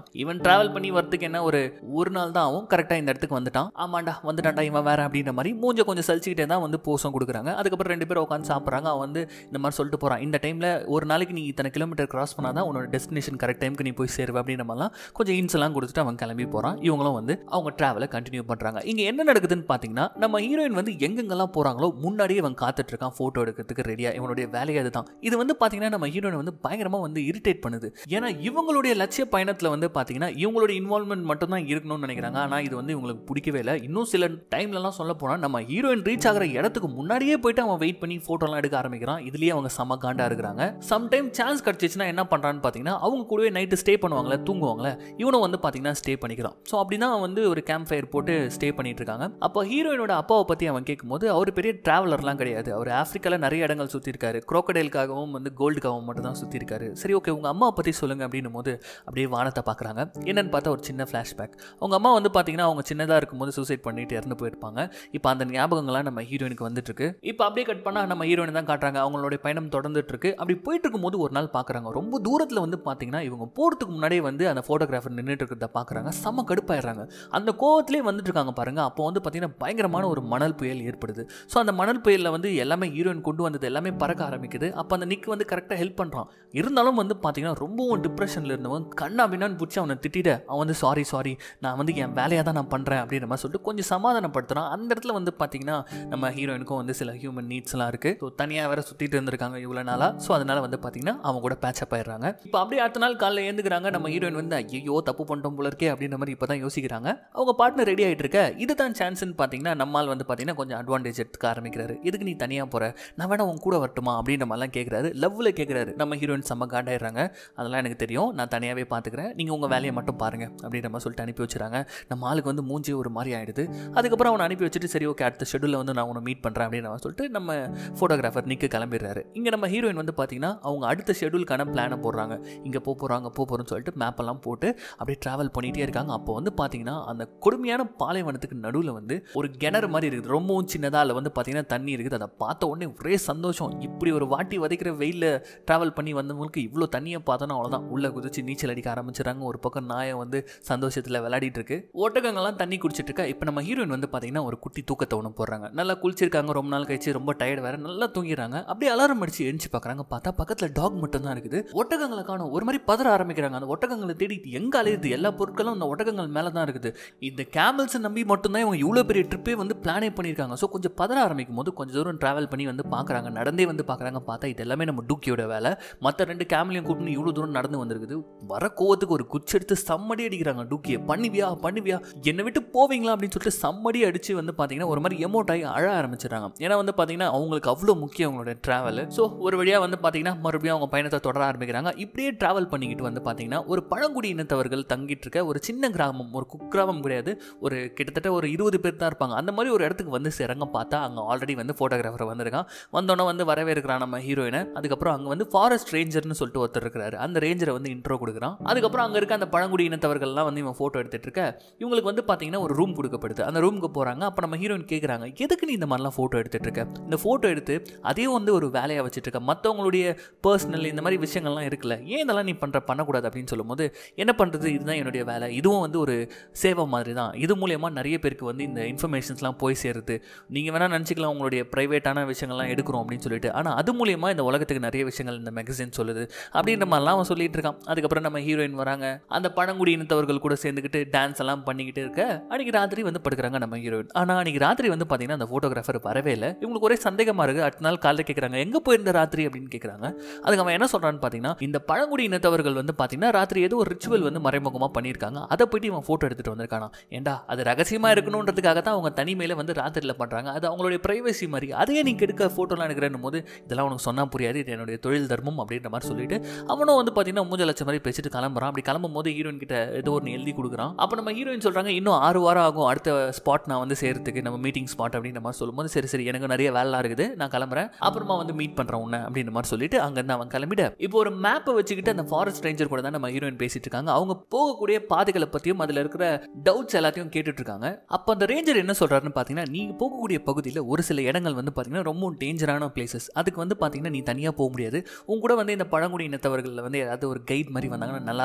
வந்துட்டான் இவன் டிராவல் பண்ணி வரதுக்கு என்ன ஒரு ஒரு நாள் தான் ஆகும் கரெக்டாக இந்த இடத்துக்கு வந்துட்டான் ஆமாண்டா வந்துட்டான்டா இவன் வேற அப்படின்ற மாதிரி மூஞ்ச கொஞ்சம் சலிச்சுக்கிட்டே தான் வந்து போசம் கொடுக்குறாங்க அதுக்கப்புறம் ரெண்டு பேரும் உட்காந்து சாப்பிட்றாங்க அவன் வந்து இந்த மாதிரி சொல்லிட்டு போகிறான் இந்த டைமில் ஒரு நாளைக்கு நீ இத்தனை கிலோமீட்டர் கிராஸ் பண்ணால் தான் உன்னோட டெஸ்டினேஷன் கரெக்ட் டைமுக்கு நீ போய் சேருவ அப்படின்ற மாதிரிலாம் கொஞ்சம் இன்ஸ் எல்லாம் கொடுத்துட்டு அவன் கிளம்பி போகிறான் இவங்களும் வந்து அவங்க ட்ராவலை கண்டினியூ பண்ணுறாங்க இங்கே என்ன நடக்குதுன்னு பார்த்தீங்கன்னா நம்ம ஹீரோயின் வந்து எங்கெங்கெல்லாம் போகிறாங்களோ முன்னாடியே இவன் காத்துட்டு இருக்கான் ஃபோட்டோ எடுக்கிறதுக்கு ரெடியாக இவனுடைய வேலையே அதுதான் இது வந்து பார்த்தீங்கன்னா நம்ம ஹீரோயின் வந்து பயங்கரமாக வந்து இரிட்டேட் பண்ணுது ஏன்னா இவங்களுடைய லட்சிய பயணத்தில் வந்து பார்த்தீங்கன்னா இவங்களுடைய இன்வால்மெண்ட் மட்டும் தான் இருக்கணும்னு நினைக்கிறாங்க ஆனால் இது வந்து இவங்களுக்கு பிடிக்கவே இல்லை இன்னும் சில டைம்லலாம் சொல்ல போனால் நம்ம ஹீரோயின் ரீச் ஆகிற இடத்துக்கு முன்னாடியே போயிட்டு அவன் வெயிட் பண்ணி ஃபோட்டோலாம் எடுக்க ஆரம்பிக்கிறான் இதுலேயே அவங்க செம காண்டா இருக்கிறாங்க சம்டைம் சான்ஸ் கிடச்சிச்சுன்னா என்ன பண்ணுறான்னு பார்த்தீங்கன்னா அவங்க கூடவே நைட்டு ஸ்டே பண்ணுவாங்களே தூங்குவாங்களே இவனும் வந்து பார்த்தீங்கன்னா ஸ்டே பண்ணிக்கிறான் ஸோ அப்படி தான் வந்து ஒரு கேம்ப் ஃபயர் போட்டு ஸ்டே பண்ணிட்டு இருக்காங்க அப்போ ஹீரோயினோட அப்பாவை பற்றி அவன் கேட்கும்போது அவர் பெரிய டிராவலர்லாம் கிடையாது அவர் ஆஃப்ரிக்காவில் நிறைய இடங்கள் சுற்றி இருக்காரு குரோக்கடைலுக்காகவும் வந்து கோல்டுக்காகவும் மட்டும் தான் சுற்றி இருக்காரு சரி ஓகே உங்கள் அம்மாவை பற்றி சொல்லுங்கள் அப்படின்னும் போது அப்படியே வானத்தை பார்க்குறாங்க என்னன்னு பார்த்தா ஒரு சின்ன ஃப்ளாஷ்பேக் அவங்க அம்மா வந்து பார்த்தீங்கன்னா அவங்க சின்னதாக இருக்கும்போது சூசைட் பண்ணிட்டு இறந்து போயிருப்பாங்க இப்போ அந்த ஞாபகங்கள்லாம் நம்ம ஹீரோயினுக்கு வந்துட்டு இருக்கு இப்போ அப்படியே கட் பண்ணால் நம்ம ஹீரோயின் தான் காட்டுறாங்க அவங்களுடைய பயணம் தொடர்ந்துட்டு இருக்கு அப்படி போயிட்டு இருக்கும்போது ஒரு நாள் பார்க்குறாங்க ரொம்ப தூரத்தில் வந்து பார்த்தீங்கன்னா இவங்க போகிறதுக்கு முன்னாடியே வந்து அந்த ஃபோட்டோகிராஃபர் நின்றுட்டு இருக்கிறத பார்க்குறாங்க செம்ம கடுப்பாயிடுறாங்க அந்த கோவத்திலே வந்துட்டு இருக்காங்க பாருங்க அப்போ வந்து பார்த்தீங்கன்னா பயங்கரமான ஒரு மணல் புயல் ஏற்படுது ஸோ அந்த மணல் புயலில் வந்து எல்லாமே ஹீரோயின் கொண்டு வந்தது எல்லாமே பறக்க ஆரம்பிக்குது அப்போ அந்த நிக் வந்து கரெக்டாக ஹெல்ப் பண்ணுறான் இருந்தாலும் வந்து பார்த்தீங்கன்னா ரொம்பவும் டிப்ரெஷனில் இருந்தவன் கண்ணா பின்னான்னு பிடிச்சி அவனை திட்டிட அவன் வந்து சாரி சாரி நான் வந்து என் வேலையாக தான் நான் பண்ணுறேன் அப்படின்ற மாதிரி சொல்லிட்டு கொஞ்சம் சமாதானப்படுத்துகிறான் அந்த இடத்துல வந்து பார்த்தீங்கன்னா நம்ம ஹீரோயினுக்கும் வந்து சில ஹியூமன் நீட்ஸ்லாம் இருக்குது ஸோ தனியாக வேற சுற்றிட்டு இருந்திருக்காங்க இவ்வளோ நாளாக ஸோ அதனால வந்து பார்த்தீங்கன்னா அவங்க கூட பேச்சப் ஆயிடுறாங்க இப்போ அப்படியே அடுத்த நாள் காலையில் ஏந்துக்கிறாங்க நம்ம ஹீரோயின் வந்து ஐயோ தப்பு பண்ணிட்டோம் போல இருக்கே அப்படின்ற மாதிரி இப்போ தான் யோசிக்கிறாங்க அவங்க பார்ட்னர் ரெடி ஆகிட்டு இருக்க இதுதான் சான்ஸ்னு பார்த்தீங்கன்னா நம்மால் வந்து பார்த்தீங்கன்னா கொஞ்சம் அட்வான்டேஜ் எடுத்துக்க ஆரம்பிக்கிறாரு எதுக்கு நீ தனியாக போகிற நான் வேணா உன் கூட வரட்டுமா அப்படின்ற மாதிரிலாம் கேட்குறாரு லவ்வில் கேட்குறாரு நம்ம ஹீரோயின் செம்ம காண்டாயிடுறாங்க அதெல்லாம் எனக்கு தெரியும் நான் தனியாகவே பார்த்துக்கிறேன் நீங்கள் உங்கள் வேலையை மட்டும் பாருங்கள் அப்படின்ற மாதிரி சொல்லிட்டு அனுப்பி வச்சுறாங்க நம்ம ஆளுக்கு வந்து மூஞ்சி ஒரு மாதிரி ஆயிடுது அதுக்கப்புறம் அவனை அனுப்பி வச்சுட்டு சரி ஓகே அடுத்த ஷெடியூலில் வந்து நான் உன்னை மீட் பண்ணுறேன் அப்படின்னு அவன் சொல்லிட்டு நம்ம ஃபோட்டோகிராஃபர் நிற்கு கிளம்பிடுறாரு இங்கே நம்ம ஹீரோயின் வந்து பார்த்தீங்கன்னா அவங்க அடுத்த ஷெடியூலுக்கான பிளானை போடுறாங்க இங்கே போக போகிறாங்க போக போகிறோம்னு சொல்லிட்டு மேப்பெல்லாம் போட்டு அப்படியே ட்ராவல் பண்ணிகிட்டே இருக்காங்க அப்போ வந்து பார்த்தீங்கன்னா அந்த கொடுமையான பாலைவனத்துக்கு நடுவில் வந்து ஒரு கிணறு மாதிரி இருக்குது ரொம்பவும் சின்னதாக அதில் வந்து பார்த்தீங்கன்னா தண்ணி இருக்குது அதை பார்த்த உடனே ஒரே சந்தோஷம் இப்படி ஒரு வாட்டி வதைக்கிற வெயிலில் ட்ராவல் பண்ணி வந்தவங்களுக்கு இவ்வளோ தண்ணியை பார்த்தோன்னா அவ்வளோதான் உள்ளே குதிச்சு நீச்சல் அடிக்க ஆரம்பிச்சிடறாங்க ஒரு பக்கம் நாயை வந்து சந்தோஷத்தில் விளையாடிட்டு இருக்கு ஒட்டகங்கள்லாம் தண்ணி குடிச்சிட்டு இருக்கா இப்போ நம்ம ஹீரோயின் வந்து பார்த்தீங்கன்னா ஒரு குட்டி தூக்கத்தை ஒன்று போடுறாங்க நல்லா குளிச்சிருக்காங்க ரொம்ப நாள் கழிச்சு ரொம்ப டயர்ட் வேற நல்லா தூங்கிடுறாங்க அப்படியே அலாரம் அடிச்சு எழுந்து பார்க்குறாங்க பார்த்தா பக்கத்தில் டாக் மட்டும் தான் இருக்குது ஒட்டகங்களை காணும் ஒரு மாதிரி பதற ஆரம்பிக்கிறாங்க அந்த ஒட்டகங்களை தேடி எங்கே அலையுது எல்லா பொருட்களும் அந்த ஒட்டகங்கள் மேலே தான் இருக்குது இந்த கேமல்ஸை நம்பி மட்டும்தான் இவங்க இவ்வளோ பெரிய ட்ரிப்பே வந்து பிளானே பண்ணியிருக்காங்க ஸோ கொஞ்சம் பதற ஆரம்பிக்கும் போது கொஞ்சம் தூரம் ட்ராவல் பண்ணி வந்து பார்க்குறாங்க நடந்தே வந்து பார்க்குறாங்க பார்த்தா இது எல்லாமே நம்ம டூக்கியோட வேலை மற்ற ரெண்டு கேமலையும் கூப்பிட்டு இவ்வளோ தூரம் நடந்து வந்திருக்குது வர கோவத்துக்கு ஒரு குச்சி எடுத்து சம்மடி அடிக்கிறாங்க டூக்கியை பண்ணுவியா பண்ணுவியா என்னை விட்டு போவீங்களா அப்படின்னு சொல்லிட்டு சம்மடி அடிச்சு வந்து பார்த்தீங்கன்னா ஒரு மாதிரி எமோட் ஆகி அழ ஆரம்பிச்சிடுறாங்க ஏன்னா வந்து பார்த்தீங்கன்னா அவங்களுக்கு அவ்வளோ முக்கியம் அவங்களோட ட்ராவல் ஸோ ஒரு வழியாக வந்து பார்த்தீங்கன்னா மறுபடியும் அவங்க பயணத்தை தொடர ஆரம்பிக்கிறாங்க இப்படியே ட்ராவல் பண்ணிக்கிட்டு வந்து பார்த்தீங்கன்னா ஒரு பழங்குடி இனத்தவர்கள் தங்கிட்டு இருக்க ஒரு சின்ன கிராமம் ஒரு குக்கிராமம் கிடையாது ஒரு கிட்டத்தட்ட ஒரு இருபது பேர் தான் இருப்பாங்க அந்த மாதிரி ஒரு இடத்துக்கு வந்து சிறங்க பார்த்தா அங்கே ஆல்ரெடி வந்து ஃபோட்டோகிராஃபர் வந்திருக்கான் வந்தோன்னே வந்து வரவேற்கிறான் நம்ம ஹீரோயினை அதுக்கப்புறம் அங்கே வந்து ஃபாரஸ்ட் ரேஞ்சர்னு சொல்லிட்டு ஒருத்தர் இருக்கிறாரு அந்த ரேஞ்சரை வந்து இன்ட்ரோ கொடுக்குறான் அதுக்கப்புறம் அங்கே இருக்க அந்த பழங்குடி இனத்தவர்கள்லாம் வந்து இவன் ஃபோட்டோ எடுத்துட்டு இருக்க இவங்களுக்கு வந்து பார்த்தீங்கன்னா ஒரு ரூம் கொடுக்கப்படுது அந்த ரூமுக்கு போகிறாங்க அப்போ நம்ம ஹீரோயின் கேட்குறாங்க எதுக்கு நீ இந்த மாதிரிலாம் ஃபோட்டோ எடுத்துட்டு இருக்க இந்த ஃபோட்டோ எடுத்து அதே வந்து ஒரு வேலையாக வச்சுட்டு இருக்க மற்றவங்களுடைய பர்சனல் இந்த மாதிரி விஷயங்கள்லாம் இருக்குல்ல ஏன் இதெல்லாம் நீ பண்ணுற பண்ணக்கூடாது அப்படின்னு சொல்லும்போது என்ன பண்ணுறது இதுதான் என்னுடைய வேலை இதுவும் வந்து ஒரு சேவை மாதிரி தான் இது மூலயமா நிறைய பேருக்கு வந்து இந்த இன்ஃபர்மேஷன்ஸ்லாம் போய் சேருது நீங்கள் வேணால் நினச்சிக்கலாம் உங்களுடைய ப்ரைவேட்டான விஷயங்கள்லாம் எடுக்கிறோம் அப்படின்னு சொல்லிட்டு ஆனால் அது மூலயமா இந்த உலகத்துக்கு நிறைய விஷயங்கள் இந்த மேகசின் சொல்லுது அப்படின்ற மாதிரிலாம் அவன் சொல்லிட்டு இருக்கான் அதுக்கப்புறம் நம்ம ஹீரோயின் வராங்க அந்த பழங்குடி இனத்தவர்கள் கூட சேர்ந்துக்கிட்டு டான்ஸ் எல்லாம் பண்ணிக்கிட்டு இருக்க அன்றைக்கி ராத்திரி வந்து படுக்கிறாங்க நம்ம ஹீரோயின் ஆனால் அன்றைக்கி ராத்திரி வந்து பார்த்தீங்கன்னா அந்த ஃபோட்டோகிராஃபர் வரவே இல்லை இவங்களுக்கு ஒரே சந்தேகமாக இருக்குது அடுத்த நாள் காலையில் கேட்குறாங்க எங்கே போயிருந்த ராத்திரி அப்படின்னு கேட்குறாங்க அதுக்கு அவன் என்ன சொல்கிறான்னு பார்த்தீங்கன்னா இந்த பழங்குடி இனத்தவர்கள் வந்து பார்த்தீங்கன்னா ராத்திரி ஏதோ ஒரு ரிச்சுவல் வந்து மறைமுகமாக பண்ணியிருக்காங்க அதை போயிட்டு இவன் ஃபோட்டோ எடுத்துகிட்டு வந்திருக்கானா ஏண்டா அது ரகசியமாக இருக்கணுன்றதுக்காக தான் அவங்க தனிமையில் வந்து ராத்திரியில் பண்ணுறாங்க அது அவங்களுடைய ப்ரைவசி மாதிரி அதையே நீ கெடுக்க ஃபோட்டோலாம் எடுக்கிறேன்னு போது இதெல்லாம் உனக்கு சொன்னால் புரியாது இது என்னுடைய தொழில் தர்மம் அப்படின்ற மாதிரி சொல்லிட்டு அவனும் வந்து பார்த்தீங்கன்னா மூஞ்ச லட்சம் மாதிரி பேசிட்டு கிளம்புறான் அப்படி கிளம்பும் போது ஹீரோயின் கிட்ட ஏதோ ஒன்று எழுதி கொடுக்குறான் அப்போ நம்ம ஹீரோயின் சொல்கிறாங்க இன்னும் ஆறு வாரம் ஆகும் அடுத்த ஸ்பாட் நான் வந்து சேர்த்துக்கு நம்ம மீட்டிங் ஸ்பாட் அப்படின்ற மாதிரி சொல்லும்போது சரி சரி எனக்கு நிறைய வேலைலாம் இருக்குது நான் கிளம்புறேன் அப்புறமா வந்து மீட் பண்ணுறேன் உன்னை அப்படின்ற மாதிரி சொல்லிட்டு அங்கேருந்து அவன் கிளம்பிட இப்போ ஒரு மேப்பை வச்சுக்கிட்டு அந்த ஃபாரஸ்ட் ரேஞ்சர் கூட தான் நம்ம ஹீரோயின் பேசிட்டு இருக்காங்க அவங்க போகக்கூடிய பாதைகளை பற்றியும் அதில் இருக்கிற டவுட்ஸ் எல்லாத்தையும் கேட்டுட்டு இருக்காங்க அப்போ அந்த ரேஞ்சர் என்ன சொல்கிறாருன்னு பார்த்தீங்கன்னா நீங்கள் போகக்கூடிய பகுதியில் ஒரு சில இடங்கள் வந்து பார்த்தீங்கன்னா ரொம்ப டேஞ்சரான பிளேசஸ் அதுக்கு வந்து பார்த்தீங்கன்னா நீ தனியாக போக முடியாது உங்க கூட வந்து இந்த பழங்குடி இனத்தவர்களில் வந்து ஏதாவது ஒரு கைட் மாதிரி வந்தாங்கன்னா நல்லா இருக்கும்னு நான்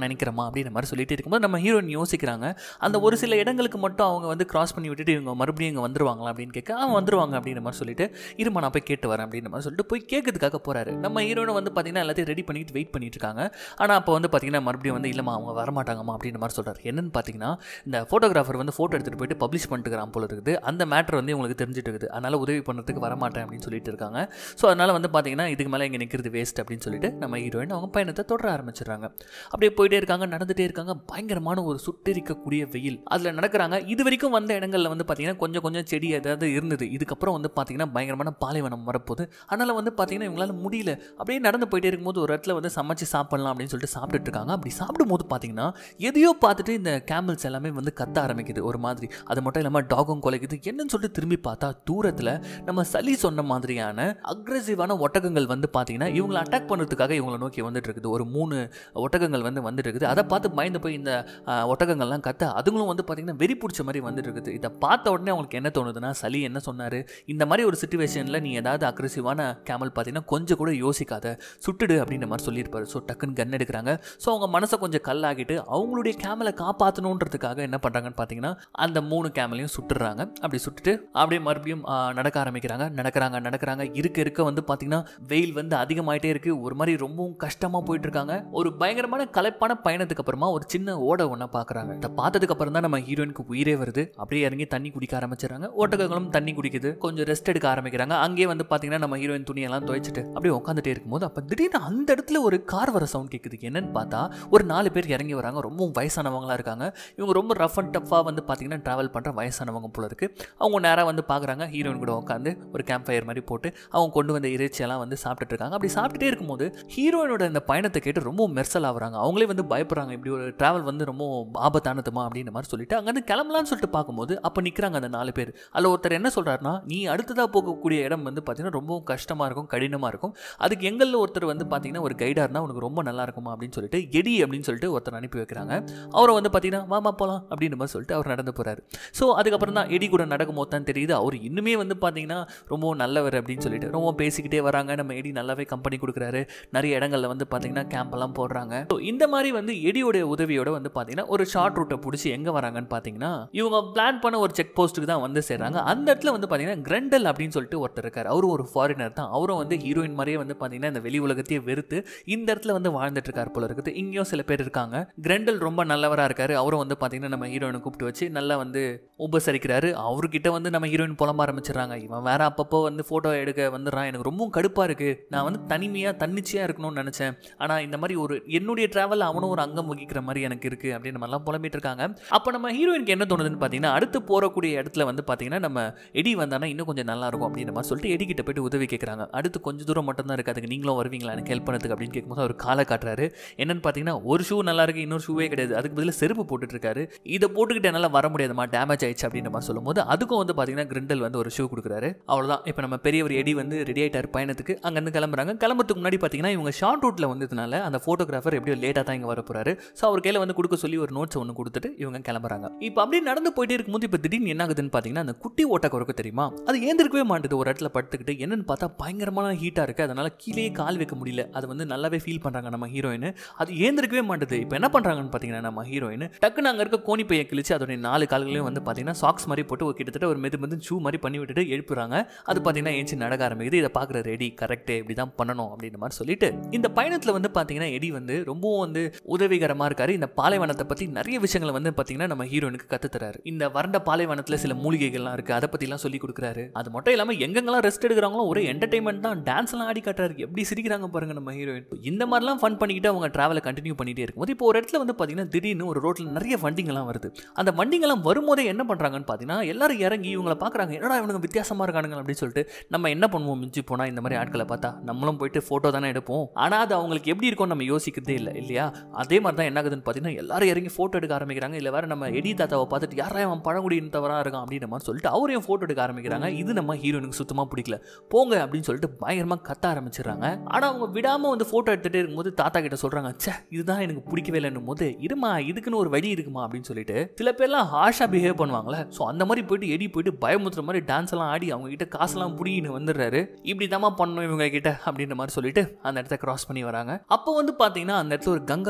நான் நினைக்கிறேமா அப்படின்ற மாதிரி சொல்லிட்டு இருக்கும்போது நம்ம ஹீரோயின் யோசிக்கிறாங்க அந்த ஒரு சில இடங்களுக்கு மட்டும் அவங்க வந்து கிராஸ் பண்ணி விட்டுட்டு இவங்க மறுபடியும் இங்கே வந்துருவாங்களா அப்படின்னு கேட்க அவன் வந்துருவாங்க அப்படின்ற மாதிரி சொல்லிட்டு இருமா நான் போய் கேட்டு வரேன் அப்படின்ற மாதிரி சொல்லிட்டு போய் கேட்கறதுக்காக போறாரு நம்ம ஹீரோனை வந்து பார்த்தீங்கன்னா எல்லாத்தையும் ரெடி பண்ணிட்டு வெயிட் பண்ணிட்டு இருக்காங்க ஆனால் அப்போ வந்து பார்த்தீங்கன்னா மறுபடியும் வந்து இல்லைம்மா அவங்க வரமாட்டாங்கம்மா அப்படின்ற மாதிரி சொல்றாரு என்னன்னு பார்த்தீங்கன்னா இந்த ஃபோட்டோகிராஃபர் வந்து ஃபோட்டோ எடுத்துகிட்டு போயிட்டு பப்ளிஷ் பண்ணிட்டுக்கிறான் போல இருக்குது அந்த மேட்டர் வந்து உங்களுக்கு தெரிஞ்சுட்டு இருக்குது அதனால உதவி பண்ணுறதுக்கு வரமாட்டேன் அப்படின்னு சொல்லிட்டு இருக்காங்க ஸோ அதனால வந்து பார்த்தீங்கன்னா இதுக்கு மேலே இங்கே நிற்கிறது வேஸ்ட் அப்படின்னு சொல்லிட்டு நம்ம ஹீரோயின் அவங்க பயணத்தை தொடர ஆரம்பிச்சிடுறாங்க அப்படியே போயிட்டே இருக்காங்க நடந்துட்டே இருக்காங்க பயங்கரமான ஒரு சுட்டெரிக்கக்கூடிய வெயில் அதில் நடக்கிறாங்க இது வரைக்கும் வந்த இடங்கள்ல வந்து பார்த்தீங்கன்னா கொஞ்சம் கொஞ்சம் செடி ஏதாவது இருந்தது இதுக்கப்புறம் வந்து பார்த்தீங்கன்னா பயங்கரமான பாலைவனம் வரப்போகுது அதனால் வந்து பார்த்தீங்கன்னா இவங்களால முடியல அப்படியே நடந்து போயிட்டே இருக்கும்போது ஒரு இடத்துல வந்து சமைச்சு சாப்பிடலாம் அப்படின்னு சொல்லிட்டு சாப்பிட்டுட்டு இருக்காங்க அப்படி சாப்பிடும்போது பார்த்தீங்கன்னா எதையோ பார்த்துட்டு இந்த கேமல்ஸ் எல்லாமே வந்து கத்த ஆரம்பிக்குது ஒரு மாதிரி அது மட்டும் இல்லாமல் டாகும் குலைக்குது என்னன்னு சொல்லிட்டு திரும்பி பார்த்தா தூரத்தில் நம்ம சளி சொன்ன மாதிரியான அக்ரெசிவான ஒட்டகங்கள் வந்து பார்த்தீங்கன்னா இவங்களை அட்டாக் பண்ணுறதுக்காக இவங்களை நோக்கி வந்துட்டு இருக்குது ஒரு மூணு ஒட்டகங்கள் வந்து வந்துட்டு இருக்குது அதை பார்த்து பயந்து போய் இந்த ஆஹ், ஒட்டகங்கள்லாம் கத்த அதுங்களும் வந்து பார்த்தீங்கன்னா வெறி பிடிச்ச மாதிரி வந்துட்டு இருக்குது இதை பார்த்த உடனே அவங்களுக்கு என்ன தோணுதுன்னா சளி என்ன சொன்னார் இந்த மாதிரி ஒரு சுச்சுவேஷனில் நீ ஏதாவது அக்ரெசிவான கேமல் பார்த்தீங்கன்னா கொஞ்சம் கூட யோசிக்காத சுட்டுடு அப்படின்ற மாதிரி சொல்லியிருப்பாரு ஸோ டக்குன்னு கன் எடுக்கிறாங்க ஸோ அவங்க மனசை கொஞ்சம் கல்லாகிட்டு அவங்களுடைய கேமலை காப்பாற்றணுன்றதுக்காக என்ன பண்ணுறாங்கன்னு பார்த்தீங்கன்னா அந்த மூணு கேமலையும் சுட்டுறாங்க அப்படி சுட்டுட்டு அப்படியே மறுபடியும் ஆ, நடக்க ஆரம்பிக்கிறாங்க நடக்கிறாங்க நடக்கிறாங்க இருக்க இருக்க வந்து பார்த்தீங்கன்னா வெயில் வந்து அதிகமாயிட்டே இருக்கு ஒரு மாதிரி ரொம்பவும் கஷ்டமாக போயிட்டு இருக்காங்க ஒரு பயங்கரமான கலைப்பான பயணத்துக்கு அப்புறமா ஒரு சின்ன ஓட ஒன்றை பார்க்குறாங்க இதை பார்த்ததுக்கு அப்புறம் தான் நம்ம ஹீரோயினுக்கு உயிரே வருது அப்படியே இறங்கி தண்ணி குடிக்க ஆரம்பிச்சிடறாங்க ஓட்டகங்களும் தண்ணி குடிக்குது கொஞ்சம் ரெஸ்ட் எடுக்க ஆரம்பிக்கிறாங்க அங்கேயே வந்து பார்த்தீங்கன்னா நம்ம ஹீரோயின் துணியெல்லாம் துவைச்சிட்டு அப்படியே உட்காந்துட்டே இருக்கும்போது அப்போ திடீர்னு அந்த இடத்துல ஒரு கார் வர சவுண்ட் கேட்குது என்னன்னு பார்த்தா ஒரு நாலு பேர் இறங்கி வராங்க ரொம்ப வயசானவங்களா இருக்காங்க இவங்க ரொம்ப ரஃப் அண்ட் டஃப்பாக வந்து பார்த்தீங்கன்னா ட்ராவல் பண்ணுற வயசானவங்க போல இருக்கு அவங்க நேராக வந்து பார்க்குறாங்க ஹீரோயின் கூட உட்காந்து ஒரு கேம்ப் ஃபயர் மாதிரி போட்டு அவங்க கொண்டு வந்த இறைச்சியெல்லாம் வந்து சாப்பிட்டுட்டு இருக்காங்க அப்படி சாப்பிட்டுட்டே இருக்கும்போது ஹீரோயினோட இந்த பயணத்தை கேட்டு ரொம்ப மெர்சல் ஆகுறாங்க அவங்களே வந்து பயப்படுறாங்க இப்படி ஒரு ட்ராவல் வந்து ரொம்ப ஆபத்தானதுமா அப்படின்ற மாதிரி சொல்லிட்டு அங்கேருந்து கிளம்பலாம்னு சொல்லிட்டு பார்க்கும்போது அப்போ நிற்கிறாங்க அந்த நாலு பேர் அதில் ஒருத்தர் என்ன சொல்கிறாருன்னா நீ அடுத்ததாக போகக்கூடிய இடம் வந்து பார்த்தீங்கன்னா ரொம்பவும் கஷ்டமாக இருக்கும் கடினமாக இருக்கும் அதுக்கு எங்களில் ஒருத்தர் வந்து பார்த்தீங்கன்னா ஒரு கைடாக இருந்தால் உனக்கு ரொம்ப நல்லா இருக்குமா அப்படின்னு சொல்லிட்டு எடி அப்படின்னு சொல்லிட்டு ஒருத்தர் அனுப்பி வைக்கிறாங்க அவரை வந்து பார்த்தீங்கன்னா வாமா போகலாம் அப்படின்ற மாதிரி சொல்லிட்டு அவர் நடந்து போகிறாரு ஸோ அதுக்கப்புறம் தான் எடி கூட நடக்கும்போது தான் தெரியுது அவர் இன்னுமே வந்து பார்த்தீங்கன்னா ரொம்ப நல்லவர் அப்படின்னு சொல்லிட்டு ரொம்ப பேசிக்கிட்டே வராங்க நம்ம எடி நல்லாவே கம்பெனி கொடுக்குறாரு நிறைய இடங்கள்ல வந்து பார்த்தீங்கன்னா கேம்ப் எல்லாம் போடுறாங்க ஸோ இந்த மாதிரி வந்து எடியோடைய உதவியோட வந்து பார்த்தீங்கன்னா ஒரு ஷார்ட் ரூட்டை பிடிச்சி எங்கே வராங்கன்னு பார்த்தீங்கன்னா இவங்க பிளான் பண்ண ஒரு செக் போஸ்ட்டுக்கு தான் வந்து சேர்றாங்க அந்த இடத்துல வந்து பார்த்தீங்கன்னா கிரெண்டல் அப்படின்னு சொல்லிட்டு ஒருத்தர் இருக்கார் அவரும் ஒரு ஃபாரினர் தான் அவரும் வந்து ஹீரோயின் மாதிரியே வந்து பார்த்தீங்கன்னா இந்த வெளி உலகத்தையே வெறுத்து இந்த இடத்துல வந்து வாழ்ந்துட்டு இருக்கார் போல இருக்குது இங்கேயும் சில பேர் இருக்காங்க கிரெண்டல் ரொம்ப நல்லவராக இருக்காரு அவரும் வந்து பார்த்தீங்கன்னா நம்ம ஹீரோயினை கூப்பிட்டு வச்சு நல்லா வந்து உபசரிக்கிறாரு அவர்கிட்ட வந்து நம்ம ஹீரோயின் புலம்ப ஆரம்பிச்சிடுறாங்க இவன் வேற அப்பப்போ வந்து ஃபோட்டோ எடுக்க வந்துடுறான் எனக்கு ரொம்பவும் கடுப்பாக இருக்குது நான் வந்து தனிமையாக தன்னிச்சையாக இருக்கணும்னு நினச்சேன் ஆனால் இந்த மாதிரி ஒரு என்னுடைய ட்ராவல் அவனும் ஒரு அங்கம் வகிக்கிற மாதிரி எனக்கு இருக்குது அப்படின்ற மாதிரிலாம் புலம்பிட்டு இருக்காங்க அப்போ நம்ம ஹீரோயினுக்கு என்ன தோணுதுன்னு பார்த்தீங்கன்னா அடுத்து போகக்கூடிய இடத்துல வந்து பார்த்தீங்கன்னா நம்ம எடி வந்தானா இன்னும் கொஞ்சம் நல்லா இருக்கும் அப்படின்ற மாதிரி சொல்லிட்டு எடி கிட்ட போயிட்டு உதவி கேட்குறாங்க அடுத்து கொஞ்சம் தூரம் மட்டும் தான் இருக்குது அதுக்கு நீங்களும் வருவீங்களா எனக்கு ஹெல்ப் பண்ணதுக்கு அப்படின்னு கேட்கும்போது அவர் காலை காட்டுறாரு என்னன்னு பார்த்தீங்கன்னா ஒரு ஷூ நல்லா இருக்கு இன்னொரு ஷூவே கிடையாது அதுக்கு பதிலாக செருப்பு போட்டுட்டு இருக்காரு இதை போட்டுக்கிட்டு என்னால் வர முடியாதுமா டேமேஜ் ஆயிடுச்சு அப்படின்ற மாதிரி சொல்லும்போது அதுக்கும் வந்து பார்த்தீங்கன்னா கிரிண்டல் வந்து ஒரு ஷூ கொடுக்குறாரு அவ்வளோதான் இப்போ நம்ம பெரியவர் எடி வந்து ரெடி ஆயிட்டார் பயணத்துக்கு அங்கேருந்து கிளம்புறாங்க கிளம்புறதுக்கு முன்னாடி பார்த்தீங்கன்னா இவங்க ஷார்ட் ரூட்டில் வந்ததுனால அந்த ஃபோட்டோகிராஃபர் எப்படியோ லேட்டாக தான் இங்கே வர போறாரு ஸோ அவர் கையில் வந்து கொடுக்க சொல்லி ஒரு நோட்ஸ் ஒன்று கொடுத்துட்டு இவங்க கிளம்புறாங்க இப்போ அப்படியே நடந்து போயிட்டே இருக்கும்போது இப்போ திடீர்னு என்ன ஆகுதுன்னு பார்த்தீங்கன்னா அந்த குட்டி ஓட்ட குறைக்க தெரியுமா அது ஏந்திருக்கவே மாட்டுது ஒரு இடத்துல படுத்துக்கிட்டு என்னன்னு பார்த்தா பயங்கரமான ஹீட்டாக இருக்குது அதனால கீழே கால் வைக்க முடியல அது வந்து நல்லாவே ஃபீல் பண்ணுறாங்க நம்ம ஹீரோயின் அது ஏந்திருக்கவே மாட்டுது இப்போ என்ன பண்ணுறாங்கன்னு பார்த்தீங்கன்னா நம்ம ஹீரோயின் டக்குன்னு அங்கே இருக்க கோணி பையை கிழிச்சு அதோடைய நாலு கால்களையும் வந்து பார்த்தீங்கன்னா சாக்ஸ் மாதிரி போட்டு ஒரு கிட்டத்தட்ட ஒரு மெது மெது ஷூ மாதிரி பண்ணி விட்டுட்டு எழுப்புறாங்க அது பார்த்தீங்கன்னா ஏஞ்சி நடக்க ஆரம்பிக்குது இதை பார்க்குற ரெடி கரெக்டு இப்படி தான் பண்ணணும் அப்படின்ற மாதிரி சொல்லிட்டு இந்த பயணத்தில் வந்து பார்த்தீங்கன்னா எடி வந்து ரொம்பவும் வந்து உதவிகரமாக இருக்காரு இந்த பாலைவனத்தை பற்றி நிறைய விஷயங்களை வந்து பார்த்தீங்கன்னா நம்ம ஹீரோனுக்கு கற்றுத்தராரு இந்த வறண்ட பாலைவனத்தில் சில மூலிகைகள்லாம் இருக்குது அதை பற்றிலாம் சொல்லி கொடுக்குறாரு அது மட்டும் இல்லாமல் எங்கெங்கெல்லாம் ரெஸ்ட் எடுக்கிறாங்களோ ஒரே என்டர்டைன்மெண்ட் தான் டான்ஸ்லாம் ஆடி காட்டுறாரு எப்படி சிரிக்கிறாங்க பாருங்க நம்ம ஹீரோயின் இந்த மாதிரிலாம் ஃபன் பண்ணிக்கிட்டு அவங்க ட்ராவலை கண்டினியூ பண்ணிட்டே இருக்கும்போது இப்போ ஒரு இடத்துல வந்து பார்த்தீங்கன்னா திடீர்னு ஒரு ரோட்டில் நிறைய வண்டிங்கெல்லாம் வருது அந்த வண்டிங்கெல்லாம் வரும்போதே என்ன பண்ணுறாங்கன்னு பார்த்தீங்கன்னா எல்லாரும் இறங்கி இவங்களை பார்க்குறாங்க என்னடா இவனுங்க வித்தியாசமாக இருக்கானுங்க அப்படின்னு சொல்லிட்டு நம்ம என்ன பண்ணுவோம் மிஞ்சி போனால் இந்த மாதிரி ஆட்களை பார்த்தா நம்மளும் போயிட்டு ஃபோட்டோ தானே எடுப்போம் ஆனால் அது அவங்களுக்கு எப்படி இருக்கும்னு நம்ம யோசிக்கிறதே இல்லை இல்லையா அதே மாதிரி தான் என்ன ஆகுதுன்னு பார்த்தீங்கன்னா எல்லாரும் இறங்கி ஃபோட்டோ எடுக்க ஆரம்பிக்கிறாங்க இல்லை வேற நம்ம எடி தாத்தாவை பார்த்துட்டு யாரா அவன் பழங்குடியின் தவறாக இருக்கான் அப்படின்ற மாதிரி சொல்லிட்டு அவரையும் ஃபோட்டோ எடுக்க ஆரம்பிக்கிறாங்க இது நம்ம ஹீரோனுக்கு சுத்தமாக பிடிக்கல போங்க அப்படின்னு சொல்லிட்டு பயங்கரமாக கத்த ஆரம்பிச்சிடுறாங்க ஆனால் அவங்க விடாமல் வந்து ஃபோட்டோ எடுத்துகிட்டே இருக்கும்போது தாத்தா கிட்ட சொல்கிறாங்க ச்சே இதுதான் எனக்கு பிடிக்கவே இல்லைன்னும் போது இருமா இதுக்குன்னு ஒரு வழி இருக்குமா அப்படின்னு சொல்லிட்டு சில பேர்லாம் ஹாஷாக பிஹேவ் பண்ணுவாங்களே ஸோ அந்த மாதிரி போயிட்டு எடி போயிட்டு பயமுத்துற மாதிரி டான்ஸ் எல்லாம் ஆடி அவங்க கிட்ட காசெல்லாம் புடிங்கின்னு வந்துடுறாரு இப்படி தாம்மா பண்ணணும் இவங்க கிட்ட அப்படின்ற மாதிரி சொல்லிட்டு அந்த இடத்த கிராஸ் பண்ணி வராங்க அப்போ வந்து பார்த்தீங்கன்னா அந்த இடத்துல ஒரு கங்கா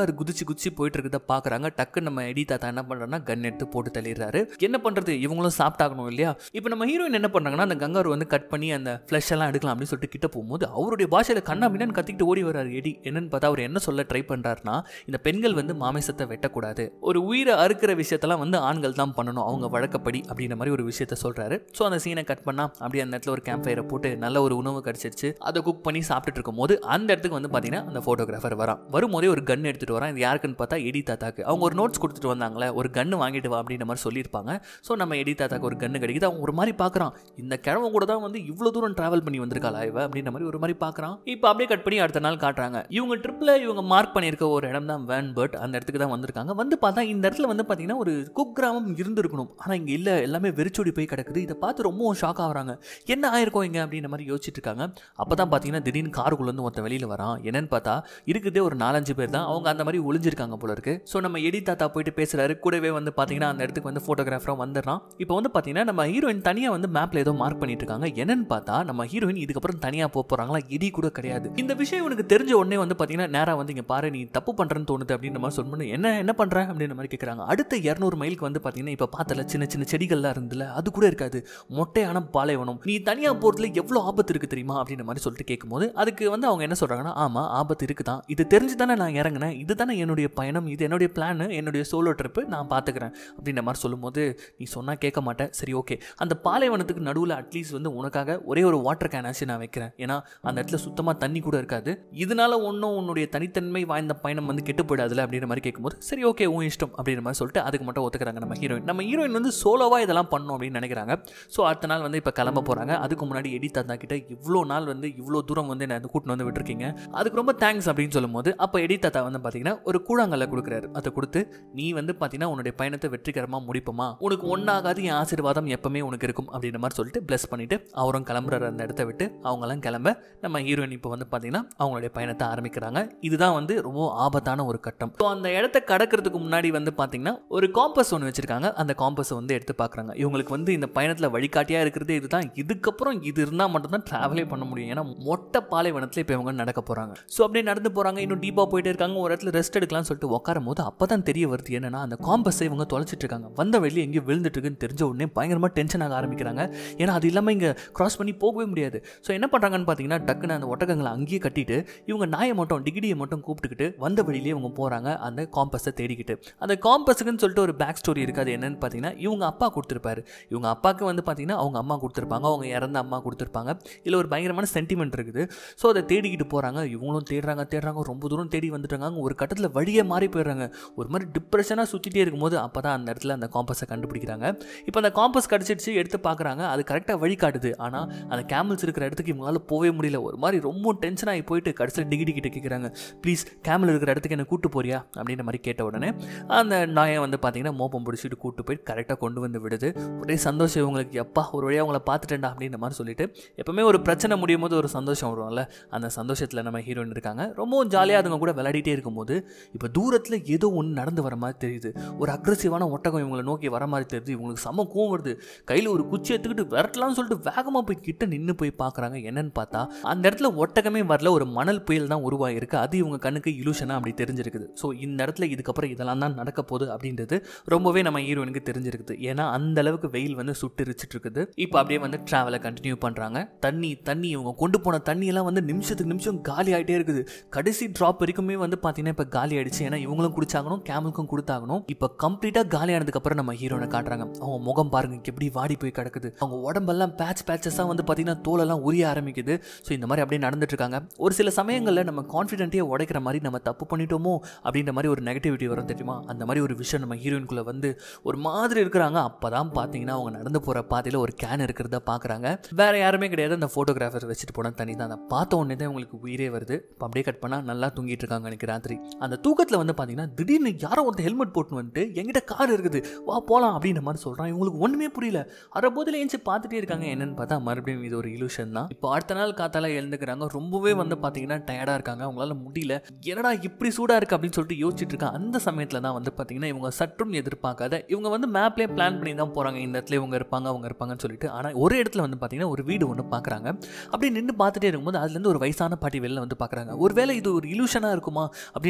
கார் குதிச்சு குதிச்சு போயிட்டு இருக்கிறத பாக்குறாங்க டக்கு நம்ம எடி தாத்தா என்ன பண்றாருன்னா கன் எடுத்து போட்டு தள்ளிடுறாரு என்ன பண்றது இவங்களும் சாப்பிட்டாகணும் இல்லையா இப்போ நம்ம ஹீரோயின் என்ன பண்றாங்கன்னா அந்த கங்காரு வந்து கட் பண்ணி அந்த ஃப்ளஷ் எல்லாம் எடுக்கலாம் அப்படின்னு சொல்லிட்டு கிட்ட போகும்போது அவருடைய பாஷையில கண்ணா பின்னான்னு கத்திக்கிட்டு ஓடி வர்றாரு எடி என்னன்னு பார்த்தா அவர் என்ன சொல்ல ட்ரை பண்றாருன்னா இந்த பெண்கள் வந்து மாமிசத்தை வெட்டக்கூடாது ஒரு உயிரை அறுக்கிற விஷயத்தெல்லாம் வந்து ஆண்கள் தான் பண்ணணும் அவங்க வழக்கப்படி அப்படின்ற மாதிரி ஒரு விஷயத்த சொல்றாரு ஸோ அந்த சீனை கட் பண்ணா அப்படியே அந்த இடத்துல ஒரு கேம்ப் ஃபயரை போட்டு நல்ல ஒரு உணவு கிடைச்சிருச்சு அதை குக் பண்ணி சாப்பிட்டுட்டு இருக்கும்போது அந்த இடத்துக்கு வந்து பார்த்தீங்கன்னா அந்த ஃபோட்டோகிராஃபர் வரான் வரும்போதே ஒரு கன் எடுத்துட்டு வரான் இது யாருக்குன்னு பார்த்தா எடி தாத்தாக்கு அவங்க ஒரு நோட்ஸ் கொடுத்துட்டு வந்தாங்களே ஒரு கன்று வாங்கிட்டு வா அப்படின்ற மாதிரி சொல்லியிருப்பாங்க ஸோ நம்ம எடி தாத்தாக்கு ஒரு கன்று கிடைக்குது அவன் ஒரு மாதிரி பார்க்குறான் இந்த கிழமை கூட தான் வந்து இவ்வளோ தூரம் ட்ராவல் பண்ணி வந்திருக்காளா இவ அப்படின்ற மாதிரி ஒரு மாதிரி பார்க்குறான் இப்போ அப்படியே கட் பண்ணி அடுத்த நாள் காட்டுறாங்க இவங்க ட்ரிப்பில் இவங்க மார்க் பண்ணியிருக்க ஒரு இடம் தான் வேன் பர்ட் அந்த இடத்துக்கு தான் வந்திருக்காங்க வந்து பார்த்தா இந்த இடத்துல வந்து பார்த்தீங்கன்னா ஒரு குக் கிராமம் இருந்திருக்கணும் ஆனால் இங்கே இல்லை எல்லாமே வெறிச்சோடி போய் கிடக்குது இதை பார்த்து ரொம்பவும் ஷாக் ஆகுறாங்க என்ன ஆயிருக்கும் இங்கே அப்படின்ற மாதிரி யோசிச்சுட்டு இருக்காங்க அப்போ தான் பார்த்தீங்கன்னா திடீர்னு காருக்குள்ளேருந்து ஒருத்தன் வெளியில் வரான் என்னன்னு பார்த்தா இருக்குதே ஒரு நாலஞ்சு பேர் தான் அவங்க அந்த மாதிரி ஒளிஞ்சிருக்காங்க போல இருக்கு ஸோ நம்ம எடி தாத்தா போயிட்டு பேசுறாரு கூடவே வந்து பார்த்தீங்கன்னா அந்த இடத்துக்கு வந்து ஃபோட்டோகிராஃபராக வந்துடுறான் இப்போ வந்து பார்த்தீங்கன்னா நம்ம ஹீரோயின் தனியாக வந்து மேப்பில் ஏதோ மார்க் பண்ணிட்டு இருக்காங்க என்னன்னு பார்த்தா நம்ம ஹீரோயின் இதுக்கப்புறம் தனியாக போக போகிறாங்களா எடி கூட கிடையாது இந்த விஷயம் இவனுக்கு தெரிஞ்ச உடனே வந்து பார்த்தீங்கன்னா நேராக வந்து இங்கே பாரு நீ தப்பு பண்ணுறேன்னு தோணுது அப்படின்ற மாதிரி சொல்லணும் என்ன என்ன பண்ணுற அப்படின்ற மாதிரி கேட்குறாங்க அடுத்த இரநூறு மைலுக்கு வந்து பார்த்தீங்கன்னா இப்போ பார்த்தல சின்ன சின்ன செடிகள்லாம் இருந்துல அது கூட இருக்காது மொட்டையான பாலைவனம் நீ தனியாக போகிறதுல எவ்வளோ ஆபத்து இருக்குது தெரியுமா அப்படின்ற மாதிரி சொல்லிட்டு கேட்கும்போது அதுக்கு வந்து அவங்க என்ன சொல்கிறாங்கன்னா ஆமாம் ஆபத்து இருக்குது தான் இது தெரிஞ்சு தானே நான் இறங்கினேன் இது தானே என்னுடைய பயணம் இது என்னுடைய பிளான் என்னுடைய சோலோ ட்ரிப்பு நான் பார்த்துக்கிறேன் அப்படின்ற மாதிரி சொல்லும்போது நீ சொன்னால் கேட்க மாட்டேன் சரி ஓகே அந்த பாலைவனத்துக்கு நடுவில் அட்லீஸ்ட் வந்து உனக்காக ஒரே ஒரு வாட்டர் கேனாச்சு நான் வைக்கிறேன் ஏன்னா அந்த இடத்துல சுத்தமாக தண்ணி கூட இருக்காது இதனால ஒன்றும் உன்னுடைய தனித்தன்மை வாய்ந்த பயணம் வந்து கெட்டு போயிடாதுல அப்படின்ற மாதிரி கேட்கும்போது சரி ஓகே உன் இஷ்டம் அப்படின்ற மாதிரி சொல்லிட்டு அதுக்கு மட்டும் ஒத்துக்கிறாங்க நம்ம ஹீரோயின் நம்ம ஹீரோயின் வந்து சோலோவாக இதெல்லாம் பண்ணணும் அப்படின்னு நினைக்கிறாங்க ஸோ அடுத்த நாள் வந்து இப்போ கிளம்ப போகிறாங்க அதுக்கு முன்னாடி எடி தாத்தா கிட்ட இவ்வளோ நாள் வந்து இவ்வளோ தூரம் வந்து என்ன கூட்டின்னு வந்து விட்டுருக்கீங்க அதுக்கு ரொம்ப தேங்க்ஸ் அப்படின்னு சொல்லும்போது அப்போ எடி தாத்தா வந்து பார்த்தீங்கன்னா ஒரு கூழாங்கல்ல கொடுக்குறாரு அதை கொடுத்து நீ வந்து பார்த்தீங்கன்னா உன்னுடைய பயணத்தை வெற்றிகரமாக முடிப்போமா உனக்கு ஒன்றாகாது என் ஆசீர்வாதம் எப்பவுமே உனக்கு இருக்கும் அப்படின்ற மாதிரி சொல்லிட்டு ப்ளஸ் பண்ணிட்டு அவரும் கிளம்புறாரு அந்த இடத்த விட்டு அவங்களாம் கிளம்ப நம்ம ஹீரோயின் இப்போ வந்து பார்த்தீங்கன்னா அவங்களுடைய பயணத்தை ஆரம்பிக்கிறாங்க இதுதான் வந்து ரொம்ப ஆபத்தான ஒரு கட்டம் ஸோ அந்த இடத்த கடக்கிறதுக்கு முன்னாடி வந்து பார்த்தீங்கன்னா ஒரு காம்பஸ் ஒன்று வச்சிருக்காங்க அந்த காம்பஸை வந்து எடுத்து பார்க்குறாங்க இவங்களுக்கு வந்து இந்த பயணத்தில் வழிகாட்டியாக இருக்கிறது இதுதான் இதுக்கப்புறம் இது இருந்தால் மட்டும்தான் ட்ராவலே பண்ண முடியும் ஏன்னா மொட்டை பாலைவனத்தில் இப்போ இவங்க நடக்க போகிறாங்க ஸோ அப்படியே நடந்து போகிறாங்க இன்னும் டீப்பாக போயிட்டே இருக்காங்க ஒரு இடத்துல ரெஸ்ட் எடுக்கலாம்னு சொல்லிட்டு உட்காரும் போது அப்போ தான் தெரிய வருது என்னன்னா அந்த காம்பஸை இவங்க தொலைச்சிட்டு இருக்காங்க வந்த வெளியே எங்கேயும் விழுந்துட்டு இருக்குன்னு தெரிஞ்ச உடனே பயங்கரமாக டென்ஷன் ஆக ஆரம்பிக்கிறாங்க ஏன்னா அது இல்லாமல் இங்கே கிராஸ் பண்ணி போகவே முடியாது ஸோ என்ன பண்ணுறாங்கன்னு பார்த்தீங்கன்னா டக்குன்னு அந்த ஒட்டகங்களை அங்கேயே கட்டிட்டு இவங்க நாயை மட்டும் டிகிரியை மட்டும் கூப்பிட்டுக்கிட்டு வந்த வழியிலே இவங்க போகிறாங்க அந்த காம்பஸை தேடிக்கிட்டு அந்த காம்பஸுக்குன்னு சொல்லிட்டு ஒரு பேக் ஸ்டோரி இருக்குது அது என்னன்னு பார்த்தீங்கன்னா இவங்க அப்பா கொடுத்துருப்பாரு இவங்க அப்பாவுக்கு வந்து பார்த்தீங்கன்னா அவங்க அம்மா கொடுத்துருப்பாங்க அவங்க இறந்த அம்மா கொடுத்துருப்பாங்க இதில் ஒரு பயங்கரமான சென்டிமெண்ட் இருக்குது ஸோ அதை தேடிக்கிட்டு போகிறாங்க இவங்களும் தேடுறாங்க தேடுறாங்க ரொம்ப தூரம் தேடி வந்துட்டாங்க ஒரு கட்டத்தில் வழியே மாறி போயிடுறாங்க ஒரு மாதிரி டிப்ரெஷனாக சுற்றிட்டே இருக்கும்போது அப்போ தான் அந்த இடத்துல அந்த காம்பஸை கண்டுபிடிக்கிறாங்க இப்போ அந்த காம்பஸ் கிடச்சிடுச்சு எடுத்து பார்க்குறாங்க அது கரெக்டாக வழி காட்டுது ஆனால் அந்த கேமல்ஸ் இருக்கிற இடத்துக்கு இவங்களால போகவே முடியல ஒரு மாதிரி ரொம்ப டென்ஷன் ஆகி போயிட்டு கடைசியில் டிகிரி கிட்ட கேட்குறாங்க ப்ளீஸ் கேமல் இருக்கிற இடத்துக்கு என்ன கூட்டு போறியா அப்படின்ற மாதிரி கேட்ட உடனே அந்த நாயை வந்து பார்த்தீங்கன்னா மோப்பம் பிடிச்சிட்டு கூட்டு போய் கரெக்டாக கொண்டு வந்து விடுது ஒரே சந்தோஷம் இவங்களுக்கு எப்பா ஒரு வழியாக அவங்கள பார்த்துட்டேன்டா அப்படின்ற மாதிரி சொல்லிட்டு எப்பவுமே ஒரு பிரச்சனை முடியும் போது ஒரு சந்தோஷம் வரும்ல அந்த சந்தோஷத்தில் நம்ம ஹீரோயின் இருக்காங்க ரொம்பவும் ஜாலியாக அதுங்க கூட விளையாடிட்டே இருக்கும்போது இப்போ தூரத்தில் ஏதோ ஒன்று நடந்து வர மாதிரி தெரியுது ஒரு அக்ரஸிவான ஒட்டகம் இவங்களை நோக்கி வர மாதிரி தெரியுது இவங்களுக்கு செம கோவம் வருது கையில் ஒரு குச்சி எடுத்துக்கிட்டு விரட்டலாம்னு சொல்லிட்டு வேகமாக போய் கிட்ட நின்று போய் பார்க்குறாங்க என்னன்னு பார்த்தா அந்த இடத்துல ஒட்டகமே வரல ஒரு மணல் புயல் தான் உருவாகிருக்கு அது இவங்க கண்ணுக்கு இலூஷனாக அப்படி தெரிஞ்சிருக்குது ஸோ இந்த இடத்துல இதுக்கப்புறம் இதெல்லாம் தான் நடக்க போகுது அப்படின்றது ரொம்பவே நம்ம ஹீரோயினுக்கு தெரிஞ்சிருக்குது ஏன்னா அந்த அளவுக்கு வெயில் வந்து சுட்டுரிச்சிட்டு இருக்குது இப்போ அப்படியே வந்து ட்ராவலை கண்டினியூ பண்ணுறாங்க தண்ணி தண்ணி இவங்க கொண்டு போன தண்ணியெல்லாம் வந்து நிமிஷத்துக்கு நிமிஷம் காலி ஆகிட்டே இருக்குது கடைசி ட்ராப் வரைக்குமே வந்து பார்த்தீங்கன்னா இப்போ காலி ஆயிடுச்சு ஏன்னா இவங்களும் குடிச்சாகணும் கேமலுக்கும் கொடுத்தாகணும் இப்போ கம்ப்ளீட்டாக காலி ஆனதுக்கு அப்புறம் நம்ம ஹீரோனை காட்டுறாங்க அவங்க முகம் பாருங்க எப்படி வாடி போய் கிடக்குது அவங்க உடம்பெல்லாம் பேட்ச் பேட்சஸாக வந்து பார்த்தீங்கன்னா தோலெல்லாம் உரிய ஆரம்பிக்குது ஸோ இந்த மாதிரி அப்படியே நடந்துட்டு இருக்காங்க ஒரு சில சமயங்களில் நம்ம கான்ஃபிடென்ட்டே உடைக்கிற மாதிரி நம்ம தப்பு பண்ணிட்டோமோ அப்படின்ற மாதிரி ஒரு நெகட்டிவிட்டி வரும் தெரியுமா அந்த மாதிரி ஒரு விஷயம் நம்ம ஹீரோயின்குள்ளே வந்து ஒரு மாதிரி இருக்கிறாங்க அப்போ தான் பார்த்தீங்கன்னா அவங்க நடந்து போகிற பாதையில் ஒரு கேன் இருக்கிறத பார்க்குறாங்க வேற யாருமே கிடையாது அந்த ஃபோட்டோகிராஃபர் வச்சுட்டு போன தண்ணி தான் அதை பார்த்த உடனே தான் உங்களுக்கு உயிரே வருது இப்போ அப்படியே கட் பண்ணால் நல்லா தூங்கிட்டு இருக்காங்க எனக்கு ராத்திரி அந்த தூக்கத்தில் வந்து பார்த்தீங்கன்னா திடீர்னு யாரோ ஒருத்தர் ஹெல்மெட் போட்டு வந்துட்டு என்கிட்ட கார் இருக்குது வா போகலாம் அப்படின்ற மாதிரி சொல்கிறான் இவங்களுக்கு ஒன்றுமே புரியல அரை போதில் ஏஞ்சி பார்த்துட்டே இருக்காங்க என்னன்னு பார்த்தா மறுபடியும் இது ஒரு இலூஷன் தான் இப்போ அடுத்த நாள் காத்தால எழுந்துக்கிறாங்க ரொம்பவே வந்து பார்த்தீங்கன்னா டயர்டாக இருக்காங்க அவங்களால முடியல என்னடா இப்படி சூடாக இருக்குது அப்படின்னு சொல்லிட்டு யோசிச்சுட்டு இருக்காங்க அந்த சமயத்தில் தான் வந்து பார்த்தீங்கன்னா இவங்க சற்றும் எதிர்பார்க்காத இவங்க வந்து மேப்லேயே பிளான் பண்ணி தான் போகிறாங்க இந்த இடத்துல இவங்க இருப்பாங்க அவங்க இருப்பாங்கன்னு சொல்லிட்டு ஆனால் ஒரு இடத்துல வந்து பார்த்தீங்கன்னா ஒரு வீடு ஒன்று பார்க்குறாங்க அப்படியே நின்று பார்த்துட்டே இருக்கும்போது அதுலேருந்து ஒரு வயசான பாட்டி வெளில வந்து பார்க்குறாங்க ஒருவேளை இது ஒரு இலூஷனாக இருக்குமா அப்படின்னு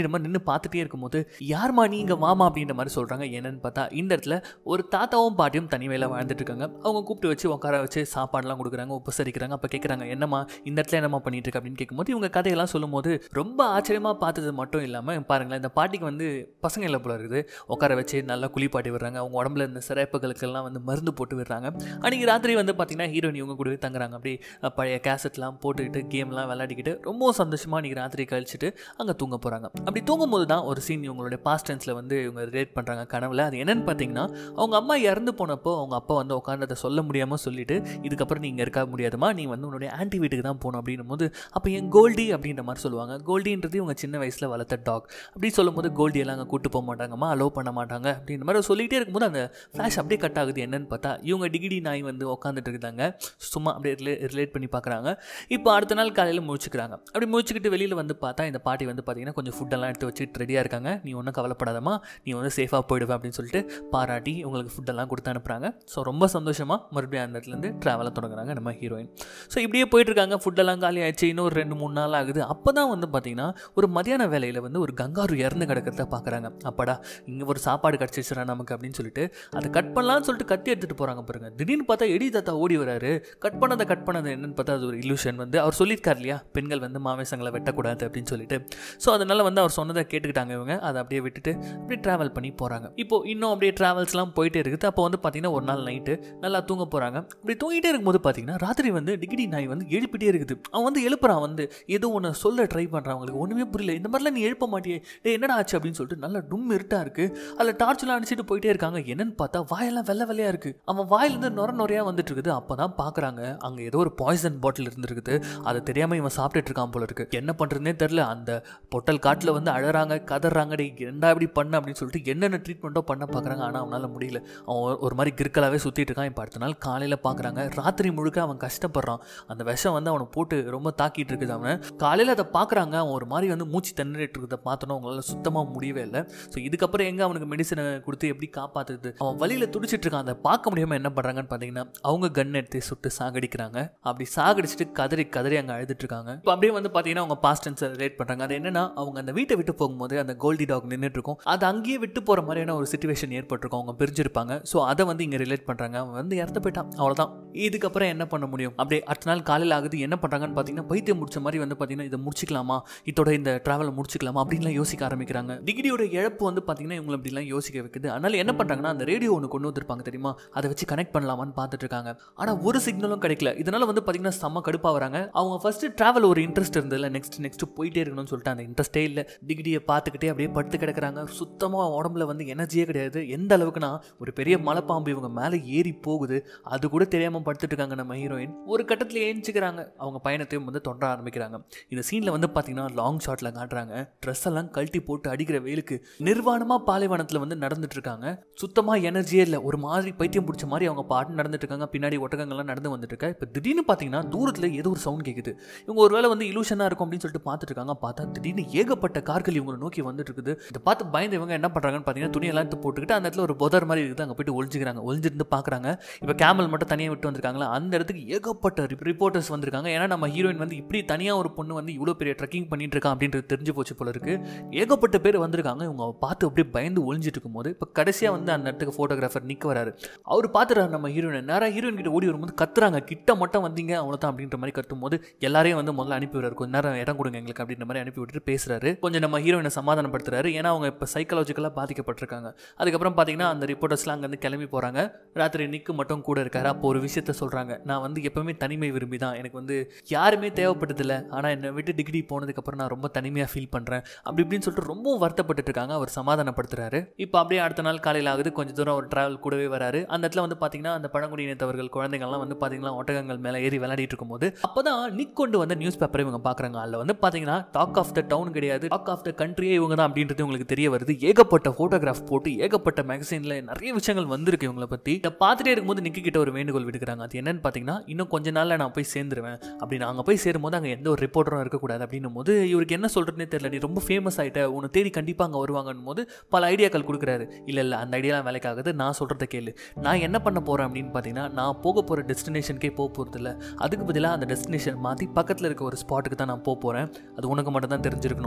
அப்படின்ற மாதிரி நின்று பார்த்துட்டே இருக்கும்போது யார்மா நீ இங்கே மாமா அப்படின்ற மாதிரி சொல்கிறாங்க என்னன்னு பார்த்தா இந்த இடத்துல ஒரு தாத்தாவும் பாட்டியும் தனிமையில் வாழ்ந்துட்டு இருக்காங்க அவங்க கூப்பிட்டு வச்சு உட்கார வச்சு சாப்பாடுலாம் கொடுக்குறாங்க உபசரிக்கிறாங்க அப்போ கேட்குறாங்க என்னம்மா இந்த இடத்துல என்னம்மா பண்ணிட்டு இருக்க அப்படின்னு கேட்கும்போது இவங்க கதையெல்லாம் சொல்லும்போது ரொம்ப ஆச்சரியமாக பார்த்தது மட்டும் இல்லாமல் பாருங்களேன் இந்த பாட்டிக்கு வந்து பசங்க இல்லை போல இருக்குது உட்கார வச்சு நல்லா குளிப்பாட்டி விடுறாங்க அவங்க உடம்புல இருந்த சிறப்புகளுக்கெல்லாம் வந்து மருந்து போட்டு விடுறாங்க அன்றைக்கி ராத்திரி வந்து பார்த்தீங்கன்னா ஹீரோயின் இவங்க கூடவே தங்குறாங்க அப்படி அஹ், பழைய கேசட்லாம் போட்டுக்கிட்டு கேம்லாம் விளையாடிக்கிட்டு ரொம்ப சந்தோஷமாக அன்றைக்கி ராத்திரி கழிச்சிட்டு அங்கே தூங்க போகிறாங்க அப்படி தூங்கும்போது தான் ஒரு சீன் இவங்களுடைய பாஸ்ட் டென்ஸில் வந்து இவங்க ரிலேட் பண்ணுறாங்க கனவுல அது என்னன்னு பார்த்தீங்கன்னா அவங்க அம்மா இறந்து போனப்போ அவங்க அப்பா வந்து உட்காந்து அதை சொல்ல முடியாமல் சொல்லிட்டு இதுக்கப்புறம் நீங்கள் இருக்க முடியாதுமா நீ வந்து உன்னுடைய ஆன்டி வீட்டுக்கு தான் போகணும் அப்படின்னும் போது அப்போ என் கோல்டி அப்படின்ற மாதிரி சொல்லுவாங்க கோல்டின்றது இவங்க சின்ன வயசில் வளர்த்த டாக் அப்படி சொல்லும்போது கோல்டி எல்லாம் அங்கே கூட்டு போக மாட்டாங்கம்மா அலோவ் பண்ண மாட்டாங்க அப்படின்ற மாதிரி சொல்லிகிட்டே இருக்கும்போது அந்த ஃப்ளாஷ் அப்படியே கட் ஆகுது என்னன்னு பார்த்தா இவங்க டிகிரி நாய் வந்து உட்காந்துட்டு இருக்காங்க சும்மா அப்படியே ரிலே ரிலேட் பண்ணி பார்க்குறாங்க இப்போ அடுத்த நாள் காலையில் முழிச்சுக்கிறாங்க அப்படி முழிச்சுக்கிட்டு வெளியில் வந்து பார்த்தா இந்த பாட்டி வந்து பார்த்தீங்கன்னா கொஞ்சம் ஃபுட்டெல்லாம் எடுத்து வச்சுட்டு ரெடியாக இருக்காங்க நீ ஒன்றும் கவலைப்படாதம்மா நீ வந்து சேஃபாக போயிடுவேன் அப்படின்னு சொல்லிட்டு பாராட்டி உங்களுக்கு ஃபுட்டெல்லாம் கொடுத்து அனுப்புகிறாங்க ஸோ ரொம்ப சந்தோஷமாக மறுபடியும் அந்த இடத்துலேருந்து ட்ராவலை தொடங்குறாங்க நம்ம ஹீரோயின் ஸோ இப்படியே போயிட்டு இருக்காங்க ஃபுட்டெல்லாம் காலி ஆயிடுச்சு இன்னும் ஒரு ரெண்டு மூணு நாள் ஆகுது அப்போ தான் வந்து பார்த்தீங்கன்னா ஒரு மதியான வேலையில் வந்து ஒரு கங்காரு இறந்து கிடக்கிறத பார்க்குறாங்க அப்பாடா இங்கே ஒரு சாப்பாடு கிடச்சிச்சுரா நமக்கு அப்படின்னு சொல்லிட்டு அதை கட் பண்ணலாம்னு சொல்லிட்டு கத்தி எடுத்துகிட்டு போகிறாங்க பாருங்க திடீர்னு பார்த்தா எடி தாத்தா ஓடி வராரு கட் பண்ணதை கட் பண்ணது என்னன்னு பார்த்தா அது ஒரு illusion வந்து அவர் சொல்லியிருக்கார் இல்லையா பெண்கள் வந்து மாமிசங்களை வெட்டக்கூடாது அப்படின்னு சொல்லிட்டு ஸோ அதனால் வந்து அவர் சொன்னதை கேட்டுக்கிட்டாங்க இவங்க அதை அப்படியே விட்டுட்டு அப்படியே ட்ராவல் பண்ணி போகிறாங்க இப்போ இன்னும் அப்படியே ட்ராவல்ஸ்லாம் போயிட்டே இருக்குது அப்போ வந்து பார்த்தீங்கன்னா ஒரு நாள் நைட்டு நல்லா தூங்க போகிறாங்க அப்படி தூங்கிட்டே இருக்கும்போது பார்த்தீங்கன்னா ராத்திரி வந்து டிகிரி நாய் வந்து எழுப்பிட்டே இருக்குது அவன் வந்து எழுப்புறான் வந்து ஏதோ ஒன்று சொல்ல ட்ரை பண்ணுறான் அவங்களுக்கு ஒன்றுமே புரியல இந்த மாதிரிலாம் நீ எழுப்ப மாட்டியே டேய் என்னடா ஆச்சு அப்படின்னு சொல்லிட்டு நல்லா டும் இருட்டாக இருக்குது அதில் டார்ச்லாம் அடிச்சுட்டு போயிட்டே இருக்காங்க என்னன்னு பார்த்தா வாயெல்லாம் வெள்ளை வெள்ளையாக இருக்குது அவன் வாயிலிருந்து நுர நுறையாக வந்துட்டு இருக்குது அப்போ தான் பார்க்குறாங்க அங்கே ஏதோ ஒரு பாய்சன் பாட்டில் இருந்திருக்குது அது தெரியாமல் இவன் சாப்பிட்டுட்டு இருக்கான் போல இருக்கு என்ன பண்ணுறதுனே தெரில அந்த பொட்டல் காட்டில் வந்து அழறாங்க கதறாங்க டேய் என்னடா இப்படி பண்ண அப்படின்னு சொல்லிட்டு என்னென்ன ட்ரீட்மெண்ட்டோ பண்ண பார்க்குறாங்க ஆனால் அவனால் முடியல அவன் ஒரு- ஒரு மாதிரி கிறுக்கலாகவே சுற்றிட்டு இருக்கான் இப்போ அடுத்த நாள் காலையில் பார்க்குறாங்க ராத்திரி முழுக்க அவன் கஷ்டப்படுறான் அந்த விஷம் வந்து அவனை போட்டு ரொம்ப தாக்கிட்டு இருக்குது அவன் காலையில் அதை பார்க்குறாங்க அவன் ஒரு மாதிரி வந்து மூச்சு திணறிட்டு இருக்கிறத பார்த்தோன்னா அவங்களால சுத்தமாக முடியவே இல்லை ஸோ இதுக்கப்புறம் எங்கே அவனுக்கு மெடிசனை கொடுத்து எப்படி காப்பாற்றுது அவன் வழியில் துடிச்சிட்டு இருக்கான் அதை பார்க்க முடியாமல் என்ன பண்ணுறாங்கன்னு பார்த்தீங்கன்னா அவங்க கன் எடுத்து சுட்டு சாகடிக்கிறாங்க அப்படி சாகடிச்சிட்டு கதறி கதறி அங்கே அழுதுட்டு இருக்காங்க இப்போ அப்படியே வந்து பார்த்தீங்கன்னா அவங்க பாஸ்ட் டென்ஸை ரிலேட் பண்ணுறாங்க அது என்னன்னா அவங்க அந்த வீட்டை விட்டு போகும்போது அந்த கோல்டி டாக் நின்றுட்டு இருக்கும் அது அங்கேயே விட்டு போகிற மாதிரியான ஒரு சுச்சுவேஷன் ஏற்பட்டிருக்கும் அவங்க பிரிஞ்சிருப்பாங்க ஸோ அதை வந்து இங்கே ரிலேட் பண்ணுறாங்க அவன் வந்து இறந்து போயிட்டான் அவ்வளோதான் இதுக்கப்புறம் என்ன பண்ண முடியும் அப்படியே அடுத்த நாள் காலையில் ஆகுது என்ன பண்ணுறாங்கன்னு பார்த்தீங்கன்னா பைத்தியம் முடிச்ச மாதிரி வந்து பார்த்தீங்கன்னா இதை முடிச்சிக்கலாமா இதோட இந்த ட்ராவலை முடிச்சிக்கலாமா அப்படின்லாம் யோசிக்க ஆரம்பிக்கிறாங்க டிகிரியோட இழப்பு வந்து பார்த்தீங்கன்னா இவங்களை இப்படிலாம் யோசிக்க வைக்குது அதனால என்ன பண்ணுறாங்கன்னா அந்த ரேடியோ ஒன்று கொண்டு வந்திருப்பாங்க தெரியுமா அதை வச்சு கனெக்ட் பண்ணலாமான்னு பார்த்துட்டு இருக்காங்க ஆனால் ஒரு சிக்னலும் கிடைக்கல இதனால வந்து பார்த்தீங்கன்னா செம்ம கடுப்பாக வராங்க அவங்க ஃபர்ஸ்ட் ட்ராவல் ஒரு இன்ட்ரெஸ்ட் இருந்ததில்ல நெக்ஸ்ட் நெக்ஸ்ட் போயிட்டே இருக்கணும்னு சொல்லிட்டு அந்த இன்ட்ரெஸ்டே இல்லை டிகிரியை பார்த்துக்கிட்டே அப்படியே படுத்து கிடக்குறாங்க சுத்தமாக உடம்புல வந்து எனர்ஜியே கிடையாது எந்த அளவுக்குனா ஒரு பெரிய மலைப்பாம்பு இவங்க மேலே ஏறி போகுது அது கூட தெரியாமல் படுத்துட்டு இருக்காங்க நம்ம ஹீரோயின் ஒரு கட்டத்தில் ஏஞ்சிக்கிறாங்க அவங்க பயணத்தையும் வந்து தொண்ட ஆரம்பிக்கிறாங்க இந்த சீனில் வந்து பார்த்தீங்கன்னா லாங் ஷாட்டில் காட்டுறாங்க ட்ரெஸ் எல்லாம் கழட்டி போட்டு அடிக்கிற வெயிலுக்கு நிர்வாணமாக பாலைவனத்தில் வந்து நடந்துட்டு இருக்காங்க சுத்தமாக எனர்ஜியே இல்லை ஒரு மாதிரி பைத்தியம் பிடிச்ச மாதிரி அவங்க பாட்டு நடந்துட்டு இருக்காங்க பின்னாடி ஒட்டகங்கள்லாம் நடந்து வந்துட்டு இருக்கா இப்போ திடீர்னு பார்த்தீங்கன்னா தூரத்தில் ஏதோ ஒரு சவுண்ட் கேட்குது இவங்க ஒருவேளை வந்து இலூஷனாக இருக்கும் அப்படின்னு சொல்லிட்டு பார்த்துட்டு இருக்காங்க பார்த்தா திடீர்னு ஏகப்பட்ட கார்கள் இவங்களை நோக்கி வந்துட்டு இருக்குது இதை பார்த்து பயந்து இவங்க என்ன பண்ணுறாங்கன்னு பார்த்தீங்கன்னா துணியெல்லாம் எடுத்து போட்டுக்கிட்டு அந்த இடத்துல ஒரு புதர் மாதிரி இருக்குது அங்கே போயிட்டு ஒழிஞ்சுக்கிறாங்க ஒழிஞ்சிருந்து பார்க்குறாங்க இப்போ கேமல் மட்டும் தனியாக விட்டு வந்திருக்காங்களா அந்த இடத்துக்கு ஏகப்பட்ட ரிப்போர்ட்டர்ஸ் வந்திருக்காங்க ஏன்னா நம்ம ஹீரோயின் வந்து இப்படி தனியாக ஒரு பொண்ணு வந்து இவ்வளோ பெரிய ட்ரெக்கிங் பண்ணிட்டு இருக்கா அப்படின்றது தெரிஞ்சு போச்சு போல இருக்கு ஏகப்பட்ட பேர் வந்திருக்காங்க இவங்க பார்த்து அப்படியே பயந்து ஒளிஞ்சிட்டு இருக்கும்போது இப்போ கடைசியாக வந்து அந்த இடத்துக்கு ஃபோட்டோகிராஃபர் நிற்க வராரு அவர் பார்த்துறாரு நம்ம ஹீரோயின் நேராக ஹீரோயின் கிட்ட ஓடி வரும்போது கத்துறாங்க கிட்ட மட்டும் வந்தீங்க அவ்வளோதான் அப்படின்ற மாதிரி கத்தும்போது எல்லாரையும் வந்து முதல்ல அனுப்பி விடுறாரு கொஞ்ச நேரம் இடம் கொடுங்க எங்களுக்கு அப்படின்ற மாதிரி அனுப்பி விட்டுட்டு பேசுறாரு கொஞ்சம் நம்ம ஹீரோயினை சமாதானப்படுத்துறாரு ஏன்னா அவங்க இப்போ சைக்காலஜிக்கலாக பாதிக்கப்பட்டிருக்காங்க அதுக்கப்புறம் பார்த்தீங்கன்னா அந்த ரிப்போர்ட்டர்ஸ்லாம் அங்கேருந்து கிளம்பி போகிறாங்க ராத்திரி நிக்கு மட்டும் கூட இருக்காரு அப்போ ஒரு விஷயத்த சொல்கிறாங்க நான் வந்து எப்பவுமே தனிமை விரும்பி தான் எனக்கு வந்து யாருமே தேவைப்பட்டதில்ல ஆனால் என்னை விட்டு டிகிரி போனதுக்கப்புறம் நான் ரொம்ப தனிமையாக ஃபீல் பண்ணுறேன் அப்படி இப்படின்னு சொல்லிட்டு ரொம்ப வருத்தப்பட்டு இருக்காங்க அவர் சமாதானப்படுத்துறாரு இப்போ அப்படியே அடுத்த நாள் காலையில் ஆகுது கொஞ்சம் தூரம் ஒரு டிராவல் கூடவே வராரு அந்த இடத்துல வந்து பார்த்தீங்கன்னா அந்த பழங்குடி இனத்தவர்கள் குழந்தைங்கள்லாம் வந்து பார்த்தீங்கன்னா ஒட்டகங்கள் மேலே ஏறி விளையாடிட்டு இருக்கும்போது அப்போ தான் நிக் கொண்டு வந்த நியூஸ் பேப்பரை இவங்க பார்க்குறாங்க அதில் வந்து பார்த்தீங்கன்னா டாக் ஆஃப் த டவுன் கிடையாது டாக் ஆஃப் த கண்ட்ரியே இவங்க தான் அப்படின்றது உங்களுக்கு தெரிய வருது ஏகப்பட்ட ஃபோட்டோகிராஃப் போட்டு ஏகப்பட்ட மேகசைனில் நிறைய விஷயங்கள் வந்திருக்கு இவங்களை பற்றி இதை பார்த்துட்டே இருக்கும்போது நிக்கி கிட்ட ஒரு வேண்டுகோள் விடுக்கிறாங்க அது என்னன்னு பார்த்தீங்கன்னா இன்னும் கொஞ்ச நாளில் நான் போய் சேர்ந்துருவேன் அப்படின்னு அங்கே போய் சேரும்போது அங்கே எந்த ஒரு ரிப்போர்ட்டரும் இருக்கக்கூடாது அப்படின்னும் போது இவருக்கு என்ன சொல்கிறதுனே தெரியல நீ ரொம்ப ஃபேமஸ் ஆகிட்ட உன்னை தேடி கண்டிப்பாக அங்கே வருவாங்கன்னும் போது பல ஐடியாக்கள் கொடுக்குறாரு இல்லை இல்லை அந்த ஐடியாலாம் வேலைக்காகுது நான் சொல்கிறத கேளு நான் என்ன பண்ண போகிறேன் அப்படின்னு பார்த்தீங்கன்னா நான் போக போகிற டெஸ்டினேஷனுக்கே போக போகிறது இல்லை அதுக்கு பதிலாக அந்த டெஸ்டினேஷன் மாற்றி பக்கத்தில் இருக்க ஒரு ஸ்பாட்டுக்கு தான் நான் போக போகிறேன் அது உனக்கு மட்டும் தான் தெரிஞ்சிருக்கணும் சரியா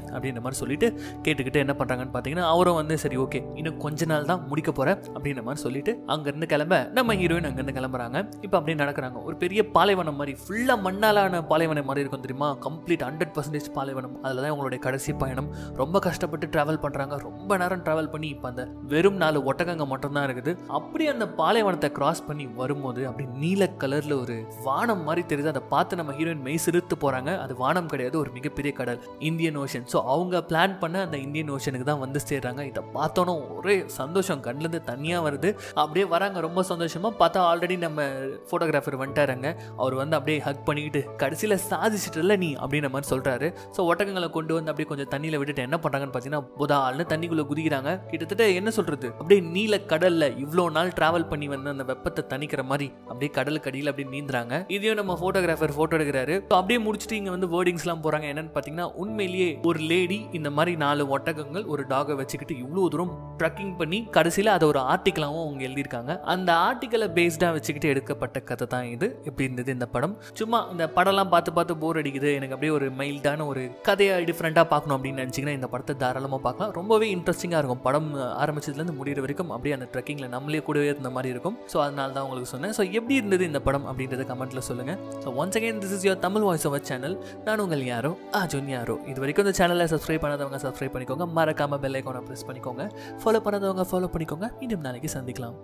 அப்படின்ற மாதிரி சொல்லிட்டு கேட்டுக்கிட்டு என்ன பண்ணுறாங்கன்னு பார்த்தீங்கன்னா அவரும் வந்து சரி ஓகே இன்னும் கொஞ்ச நாள் தான் முடிக்க போகிறேன் அப்படின்ற மாதிரி சொல்லிட்டு அங்கேருந்து கிளம்ப நம்ம ஹீரோயின் அங்கேருந்து கிளம்புறாங்க இப்போ அப்படியே நடக்கிறாங்க ஒரு பெரிய பாலைவனம் மாதிரி ஃபுல்லாக மண்ணாலான பாலைவனம் மாதிரி இருக்கும் தெரியுமா கம்ப்ளீட் ஹண்ட்ரட் பர்சன்டேஜ் பாலைவனம் அதில் தான் உங்களுடைய கடைசி பயணம் ரொம்ப கஷ்டப்பட்டு ட்ராவல் பண்ணுறாங்க ரொம்ப நேரம் ட்ராவல் பண்ணி இப்போ அந்த வெறும் நாலு ஒட்டகங்க மட்டும்தான் இருக்குது அப்படி அந்த பாலைவனத்தை கிராஸ் பண்ணி வரும்போது அப்படி நீல கலரில் ஒரு வானம் மாதிரி தெரியுது அதை பார்த்து நம்ம ஹீரோயின் மெய் சிறுத்து போகிறாங்க அது வானம் கிடையாது ஒரு மிகப்பெரிய கடல் இந்தியன் ஓஷன் ஸோ அவங்க பிளான் பண்ண அந்த இந்தியன் ஓஷனுக்கு தான் வந்து சேர்றாங்க இதை பார்த்தோன்னே ஒரே சந்தோஷம் கண்ணுலேருந்து தனியாக வருது அப்படியே வராங்க ரொம்ப சந்தோஷமாக பார்த்தா ஆல்ரெடி நம்ம ஃபோட்டோகிராஃபர் வந்துட்டாருங்க அவர் வந்து அப்படியே ஹக் பண்ணிக்கிட்டு கடைசியில் சாதிச்சிட்டல நீ அப்படின்ற மாதிரி சொல்கிறாரு ஸோ ஒட்டகங்களை கொண்டு வந்து அப்படியே கொஞ்சம் தண்ணியில் விட்டுட்டு என்ன பண்ணுறாங்கன்னு பார்த்தீங்கன்னா புதால்னு தண்ணிக்குள்ளே குதிக்கிறாங்க கிட்டத்தட்ட என்ன சொல்கிறது அப்படியே நீல கடலில் இவ்வளோ நாள் ட்ராவல் பண்ணி வந்து அந்த வெப்பத்தை தணிக்கிற மாதிரி அப்படியே கடலுக்கு அடியில் அப்படியே நீந்துறாங்க இதையும் நம்ம ஃபோட்டோகிராஃபர் ஃபோட்டோ எடுக்கிறாரு ஸோ அப்படியே முடிச்சுட்டு இங்கே வந்து வேர்டிங்ஸ்லாம் போகிறாங்க என்னன்னு பார்த்தீங்கன்னா உண்மையிலேயே ஒரு லேடி இந்த மாதிரி நாலு ஒட்டகங்கள் ஒரு டாகை வச்சுக்கிட்டு இவ்வளோ தூரம் ட்ரக்கிங் பண்ணி கடைசியில் அதை ஒரு ஆர்டிக்கலாகவும் அவங்க எழுதியிருக்காங்க அந்த ஆர்டிக்கலை பேஸ்டாக வச்சுக்கிட்டு எடுக்கப்பட்ட கதை தான் இது எப்படி இருந்தது இந்த படம் சும்மா இந்த படம்லாம் பார்த்து பார்த்து போர் அடிக்குது எனக்கு அப்படியே ஒரு மைல்டான ஒரு கதையை டிஃப்ரெண்ட்டாக பார்க்கணும் அப்படின்னு நினச்சிங்கன்னா இந்த படத்தை தாராளமாக பார்க்கலாம் ரொம்பவே இன்ட்ரெஸ்டிங்காக இருக்கும் படம் ஆரம்பிச்சதுலேருந்து முடிகிற வரைக்கும் அப்படியே அந்த ட்ரெக்கிங்கில் நம்மளே கூடவே இருந்த மாதிரி இருக்கும் ஸோ அதனால தான் உங்களுக்கு சொன்னேன் ஸோ எப்படி இருந்தது இந்த படம் அப்படின்றத கமெண்ட்டில் சொல்லுங்கள் so once again this is your Tamil voice over channel நான் உங்கள் யாரோ அர்ஜுன் யாரோ இது வரைக்கும் இந்த சேனலை சப்ஸ்கிரைப் பண்ணாதவங்க சப்ஸ்கிரைப் பண்ணிக்கோங்க மறக்காமல் பெல் ஐக்கானை ப்ரெஸ் பண்ணிக்கோங்க ஃபாலோ பண்ணாதவங்க ஃபாலோ பண்ணிக்கோங்க மீண்டும் நாளைக்கு சந்திக்கலாம்